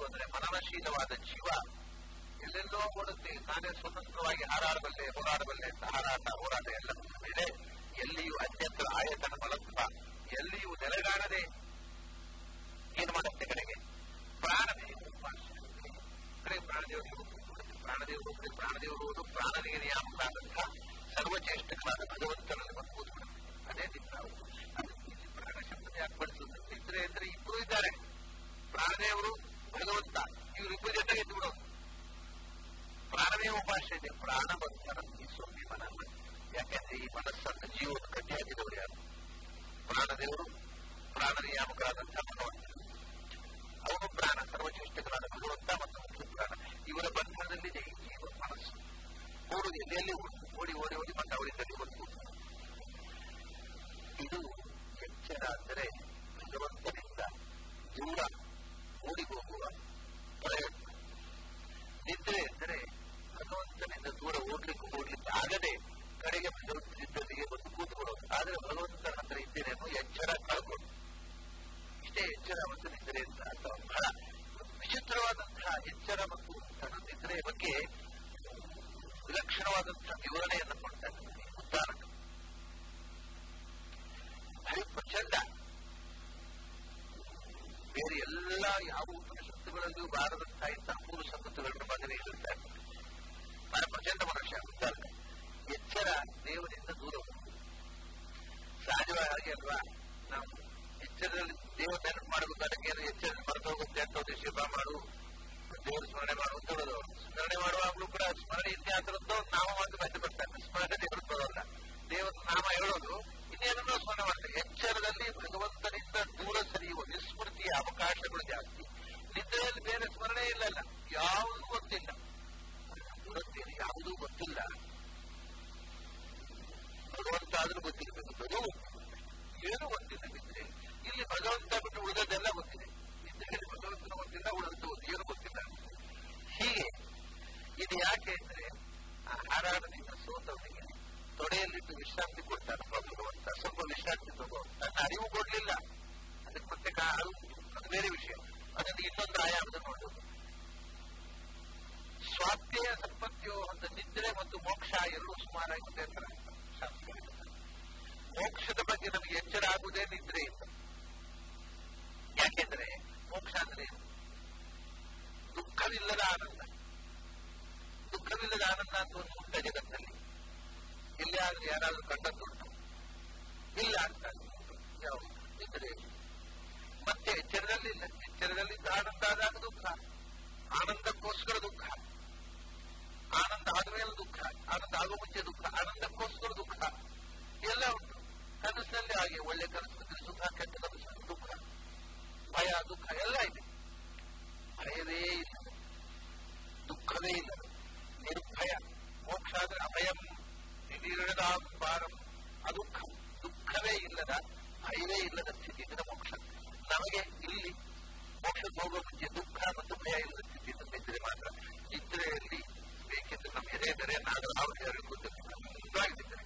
ಅಂದ್ರೆ ಮನನಶೀಲವಾದ ಜೀವ ಎಲ್ಲೆಲ್ಲೋ ಓಡುತ್ತೆ ನಾನೇ ಸ್ವತಂತ್ರವಾಗಿ ಹಾರಾಡಬಲ್ಲೆ ಹೋರಾಡಬಲ್ಲೆ ಅಂತ ಹಾರಾಟ ಹೋರಾಟ ಎಲ್ಲ ಮೇಲೆ ಎಲ್ಲಿಯೂ ಅನ್ಯತ್ರ ಆಯತನ ಮಲತ್ವ ಎಲ್ಲಿಯೂ ನೆಲೆಗಾಣದೆ ಏನು ಮಾಡುತ್ತೆ ಕಡೆಗೆ ಪ್ರಾಣವೇ ಉಪಾಸನೆ ಕಡೆ ಪ್ರಾಣದೇವರು ಪ್ರಾಣದೇವರು ಅಂದ್ರೆ ಪ್ರಾಣದೇವರು ಪ್ರಾಣನಿಗೆ ನಿಯಾಮಕರಾದಂತಹ ಸರ್ವಚೇಷ್ಟಕರಾದ ಭಗವಂತನಲ್ಲಿ ಬಂದು ಕೂತ್ಬಿಡುತ್ತೆ ಅದೇ ನಿಂತಾವು ಪ್ರಾಣ ಶಬ್ದ ಯಾಕೆ ಬಳಸುತ್ತೆ ಇದ್ರೆ ಅಂದ್ರೆ ಇಬ್ಬರು ಇದ್ದಾರೆ ಪ್ರಾಣದೇವರು ಭಗವಂತ ಇವರಿಬ್ಬರು ಜೊತೆಗೆ ಎದ್ದು ಬಿಡೋದು ಪ್ರಾಣವೇ ಉಪಾಸ ಇದೆ ಪ್ರಾಣ ಬಂಧನ ಸ್ವಾಮಿ ಮನಸ್ಸು ಯಾಕೆಂದ್ರೆ ಈ ಮನಸ್ಸನ್ನು ಜೀವನ ಕಟ್ಟಿಹಾಕಿದವರು ಯಾರು ಪ್ರಾಣದೇವರು ಪ್ರಾಣ ನಿಯಾಮಕರಾದಂತಹ ಭಗವಂತ ಅವನು ಪ್ರಾಣ ಸರ್ವಶ್ರೇಷ್ಠಗಳಾದ ಭಗವಂತ ಮತ್ತು ಮುಖ್ಯ ಪ್ರಾಣ ಇವರ ಬಂಧನದಲ್ಲಿದೆ ಈ ಜೀವ ಮನಸ್ಸು ಓಡುದು ಎಲ್ಲೆಲ್ಲಿ ಓಡಿ ಓಡಿ ಓಡಿ ಬಂದು ಅವರಿಂದಲೇ ಬಂದು ಇದು ಎಚ್ಚರ ಅಂದರೆ ಭಗವಂತನಿಂದ ದೂರ ಓಡಿ ಹೋಗುವ ಪ್ರಯತ್ನ ನಿದ್ರೆ ಎಂದರೆ ಭಗವಂತನಿಂದ ದೂರ ಓಡ್ಲಿಕ್ಕೆ ಓಡ್ಲಿಕ್ಕೆ ಆಗದೆ ಕಡೆಗೆ ಭಗವಂತನಿದ್ದಲ್ಲಿಗೆ ಬಂದು ಕೂತ್ಕೊಳ್ಳೋದು ಆದರೆ ಭಗವಂತನ ಹತ್ರ ಇದ್ದೇನೆ ಅನ್ನೋ ಎಚ್ಚರ ಕಳ್ಕೊಂಡು ಇಷ್ಟೇ ಎಚ್ಚರ ಮತ್ತು ನಿದ್ರೆ ಅಂತ ಅಥವಾ ಬಹಳ ವಿಚಿತ್ರವಾದಂತಹ ಎಚ್ಚರ ಮತ್ತು ತನ್ನ ನಿದ್ರೆಯ ಬಗ್ಗೆ ವಿಲಕ್ಷಣವಾದಂತಹ ವಿವರಣೆಯನ್ನು ಕೊಡ್ತಾನೆ ಉದ್ದಾರಕ ಭಾರಿ ಪ್ರಚಂಡ ಬೇರೆ ಎಲ್ಲ ಯಾವ ಉಪನಿಷತ್ತುಗಳಲ್ಲಿಯೂ ಬಾರದಂತಹ ಇಂತಹ ಮೂರು ಸಂಪತ್ತುಗಳನ್ನು ಮಗನೇ ಹೇಳ್ತಾರೆ ಬಹಳ ಪ್ರಚಂಡ ಮನುಷ್ಯ ಉದ್ದಾರಕ ಎಚ್ಚರ ದೇವರಿಂದ ದೂರ ಸಹಜವಾಗಿ ಅಲ್ವಾ ನಾವು ಎಚ್ಚರದಲ್ಲಿ ದೇವರ ನೆನಪು ಮಾಡಬೇಕು ಅದಕ್ಕೆ ಎಚ್ಚರ ಮರೆತು ಹೋಗುತ್ತೆ ಅಂತ ಉದ್ದೇಶ ಮಾಡು ದೇವರ ಸ್ಮರಣೆ ಮಾಡುವಂತ ಹೇಳೋದು ಸ್ಮರಣೆ ಮಾಡುವಾಗಲೂ ಕೂಡ ಸ್ಮರಣೆ ಇತಿಹಾಸದ್ದು ನಾಮ ಮಾತು ಬಂದು ಬರ್ತಾರೆ ಸ್ಮರಣೆ ದೇವರು ಬರೋಲ್ಲ ದೇವರ ನಾಮ ಹೇಳೋದು ಇನ್ನೇನನ್ನೋ ಸ್ಮರಣೆ ಮಾಡ್ತಾರೆ ಎಚ್ಚರದಲ್ಲಿ ಭಗವಂತನಿಂದ ದೂರ ಸರಿಯುವ ವಿಸ್ಮೃತಿಯ ಅವಕಾಶಗಳು ಜಾಸ್ತಿ ನಿದ್ರೆಯಲ್ಲಿ ಬೇರೆ ಸ್ಮರಣೆ ಇಲ್ಲಲ್ಲ ಯಾವುದೂ ಗೊತ್ತಿಲ್ಲ ಗೊತ್ತಿಲ್ಲ ಯಾವುದೂ ಗೊತ್ತಿಲ್ಲ ಭಗವಂತ ಆದ್ರೂ ಗೊತ್ತಿರಬೇಕು ಅದು ಏನು ಗೊತ್ತಿಲ್ಲ ನಿದ್ರೆ ಇಲ್ಲಿ ಭಗವಂತ ಬಿಟ್ಟು ಉಳಿದದೆಲ್ಲ ಗೊತ್ತಿದೆ ನಿದ್ರೆಯಲ್ಲಿ ಭಗವಂತನ ಗೊತ್ತಿಲ್ಲ ಉಳಿದದ್ದು ಏನು ಗೊತ್ತಿಲ್ಲ ಹೀಗೆ ಇದು ಯಾಕೆ ಅಂದ್ರೆ ಆ ಹಾರಾಟದಿಂದ ಸೋತವನಿಗೆ ತೊಡೆಯಲ್ಲಿಟ್ಟು ವಿಶ್ರಾಂತಿ ಕೊಡ್ತಾನೆ ಭಗವಂತ ಸ್ವಲ್ಪ ವಿಶ್ರಾಂತಿ ತಗೋ ತನ್ನ ಅರಿವು ಕೊಡ್ಲಿಲ್ಲ ಅದಕ್ಕೆ ಮತ್ತೆ ಅದು ಅದು ಬೇರೆ ವಿಷಯ ಅದನ್ನು ಇನ್ನೊಂದು ಆಯಾಮದ ನೋಡೋದು ಸ್ವಾಸ್ಥ್ಯ ಸಂಪತ್ತಿಯೋ ಅಂತ ನಿದ್ರೆ ಮತ್ತು ಮೋಕ್ಷ ಎರಡೂ ಸುಮಾರಾಗಿ ಒಂದೇ ತರ ಶಾಸ್ತ್ರ ಮೋಕ್ಷದ ಬಗ್ಗೆ ನಮಗೆ ಎಚ್ಚರ ಆಗುವುದೇ ನಿದ್ರೆ ಇಲ್ಲ ಯಾಕೆಂದ್ರೆ ಮೋಕ್ಷ ಅಂದ್ರೆ ದುಃಖವಿಲ್ಲದ ಆನಂದ ದುಃಖವಿಲ್ಲದ ಆನಂದ ಅಂತ ಒಂದು ಉಂಟ ಜಗತ್ತಲ್ಲಿ ಎಲ್ಲಿ ಆದ್ರೂ ಯಾರಾದ್ರೂ ಕಂಡದ್ದುಂಟು ಇಲ್ಲ ಅಂತ ಯಾವುದು ನಿದ್ರೆ ಮತ್ತೆ ಎಚ್ಚರದಲ್ಲಿ ಇಲ್ಲ ಎಚ್ಚರದಲ್ಲಿದ್ದ ಆನಂದ ಆದಾಗ ದುಃಖ ಆನಂದಕ್ಕೋಸ್ಕರ ದುಃಖ ಆನಂದ ಆದ ಮೇಲೆ ದುಃಖ ಆನಂದ ಆಗುವ ಮುಂಚೆ ದುಃಖ ಆನಂದಕ್ಕೋಸ್ಕರ ದುಃಖ ಎಲ್ಲ ಉಂಟು ಕನಸಿನಲ್ಲಿ ಹಾಗೆ ಒಳ್ಳೆ ಕನಸಿನಲ್ಲಿ ಸುಖ ಕೆಟ್ಟ ಕನಸಿನಲ್ಲಿ ದುಃಖ ಭಯ ದುಃಖ ಎಲ್ಲ ಇದೆ ಭಯವೇ ಇಲ್ಲ ದುಃಖವೇ ಇಲ್ಲ ನಿರ್ಭಯ ಮೋಕ್ಷ ಆದ್ರೆ ಅಭಯಂ ನಿಧಿರದಾಂಬಾರಂ ಅದುಃಖ ದುಃಖವೇ ಇಲ್ಲದ ಭಯವೇ ಇಲ್ಲದ ಸ್ಥಿತಿ ಇದರ ಮೋಕ್ಷ ನಮಗೆ ಇಲ್ಲಿ ಮೋಕ್ಷಕ್ಕೆ ಹೋಗುವ ಮುಂಚೆ ದುಃಖ ಮತ್ತು ಭಯ ಇಲ್ಲದ ಸ್ಥಿತಿ ನಿದ್ರೆ ಮಾತ್ರ ನಿದ್ರೆಯಲ್ಲಿ ಬೇಕೆಂದ್ರೆ ನಮ್ಮ ಎದೆ ಎದರೆ ನಾಗರ ಆವೃತ್ತಿ ಕೂತು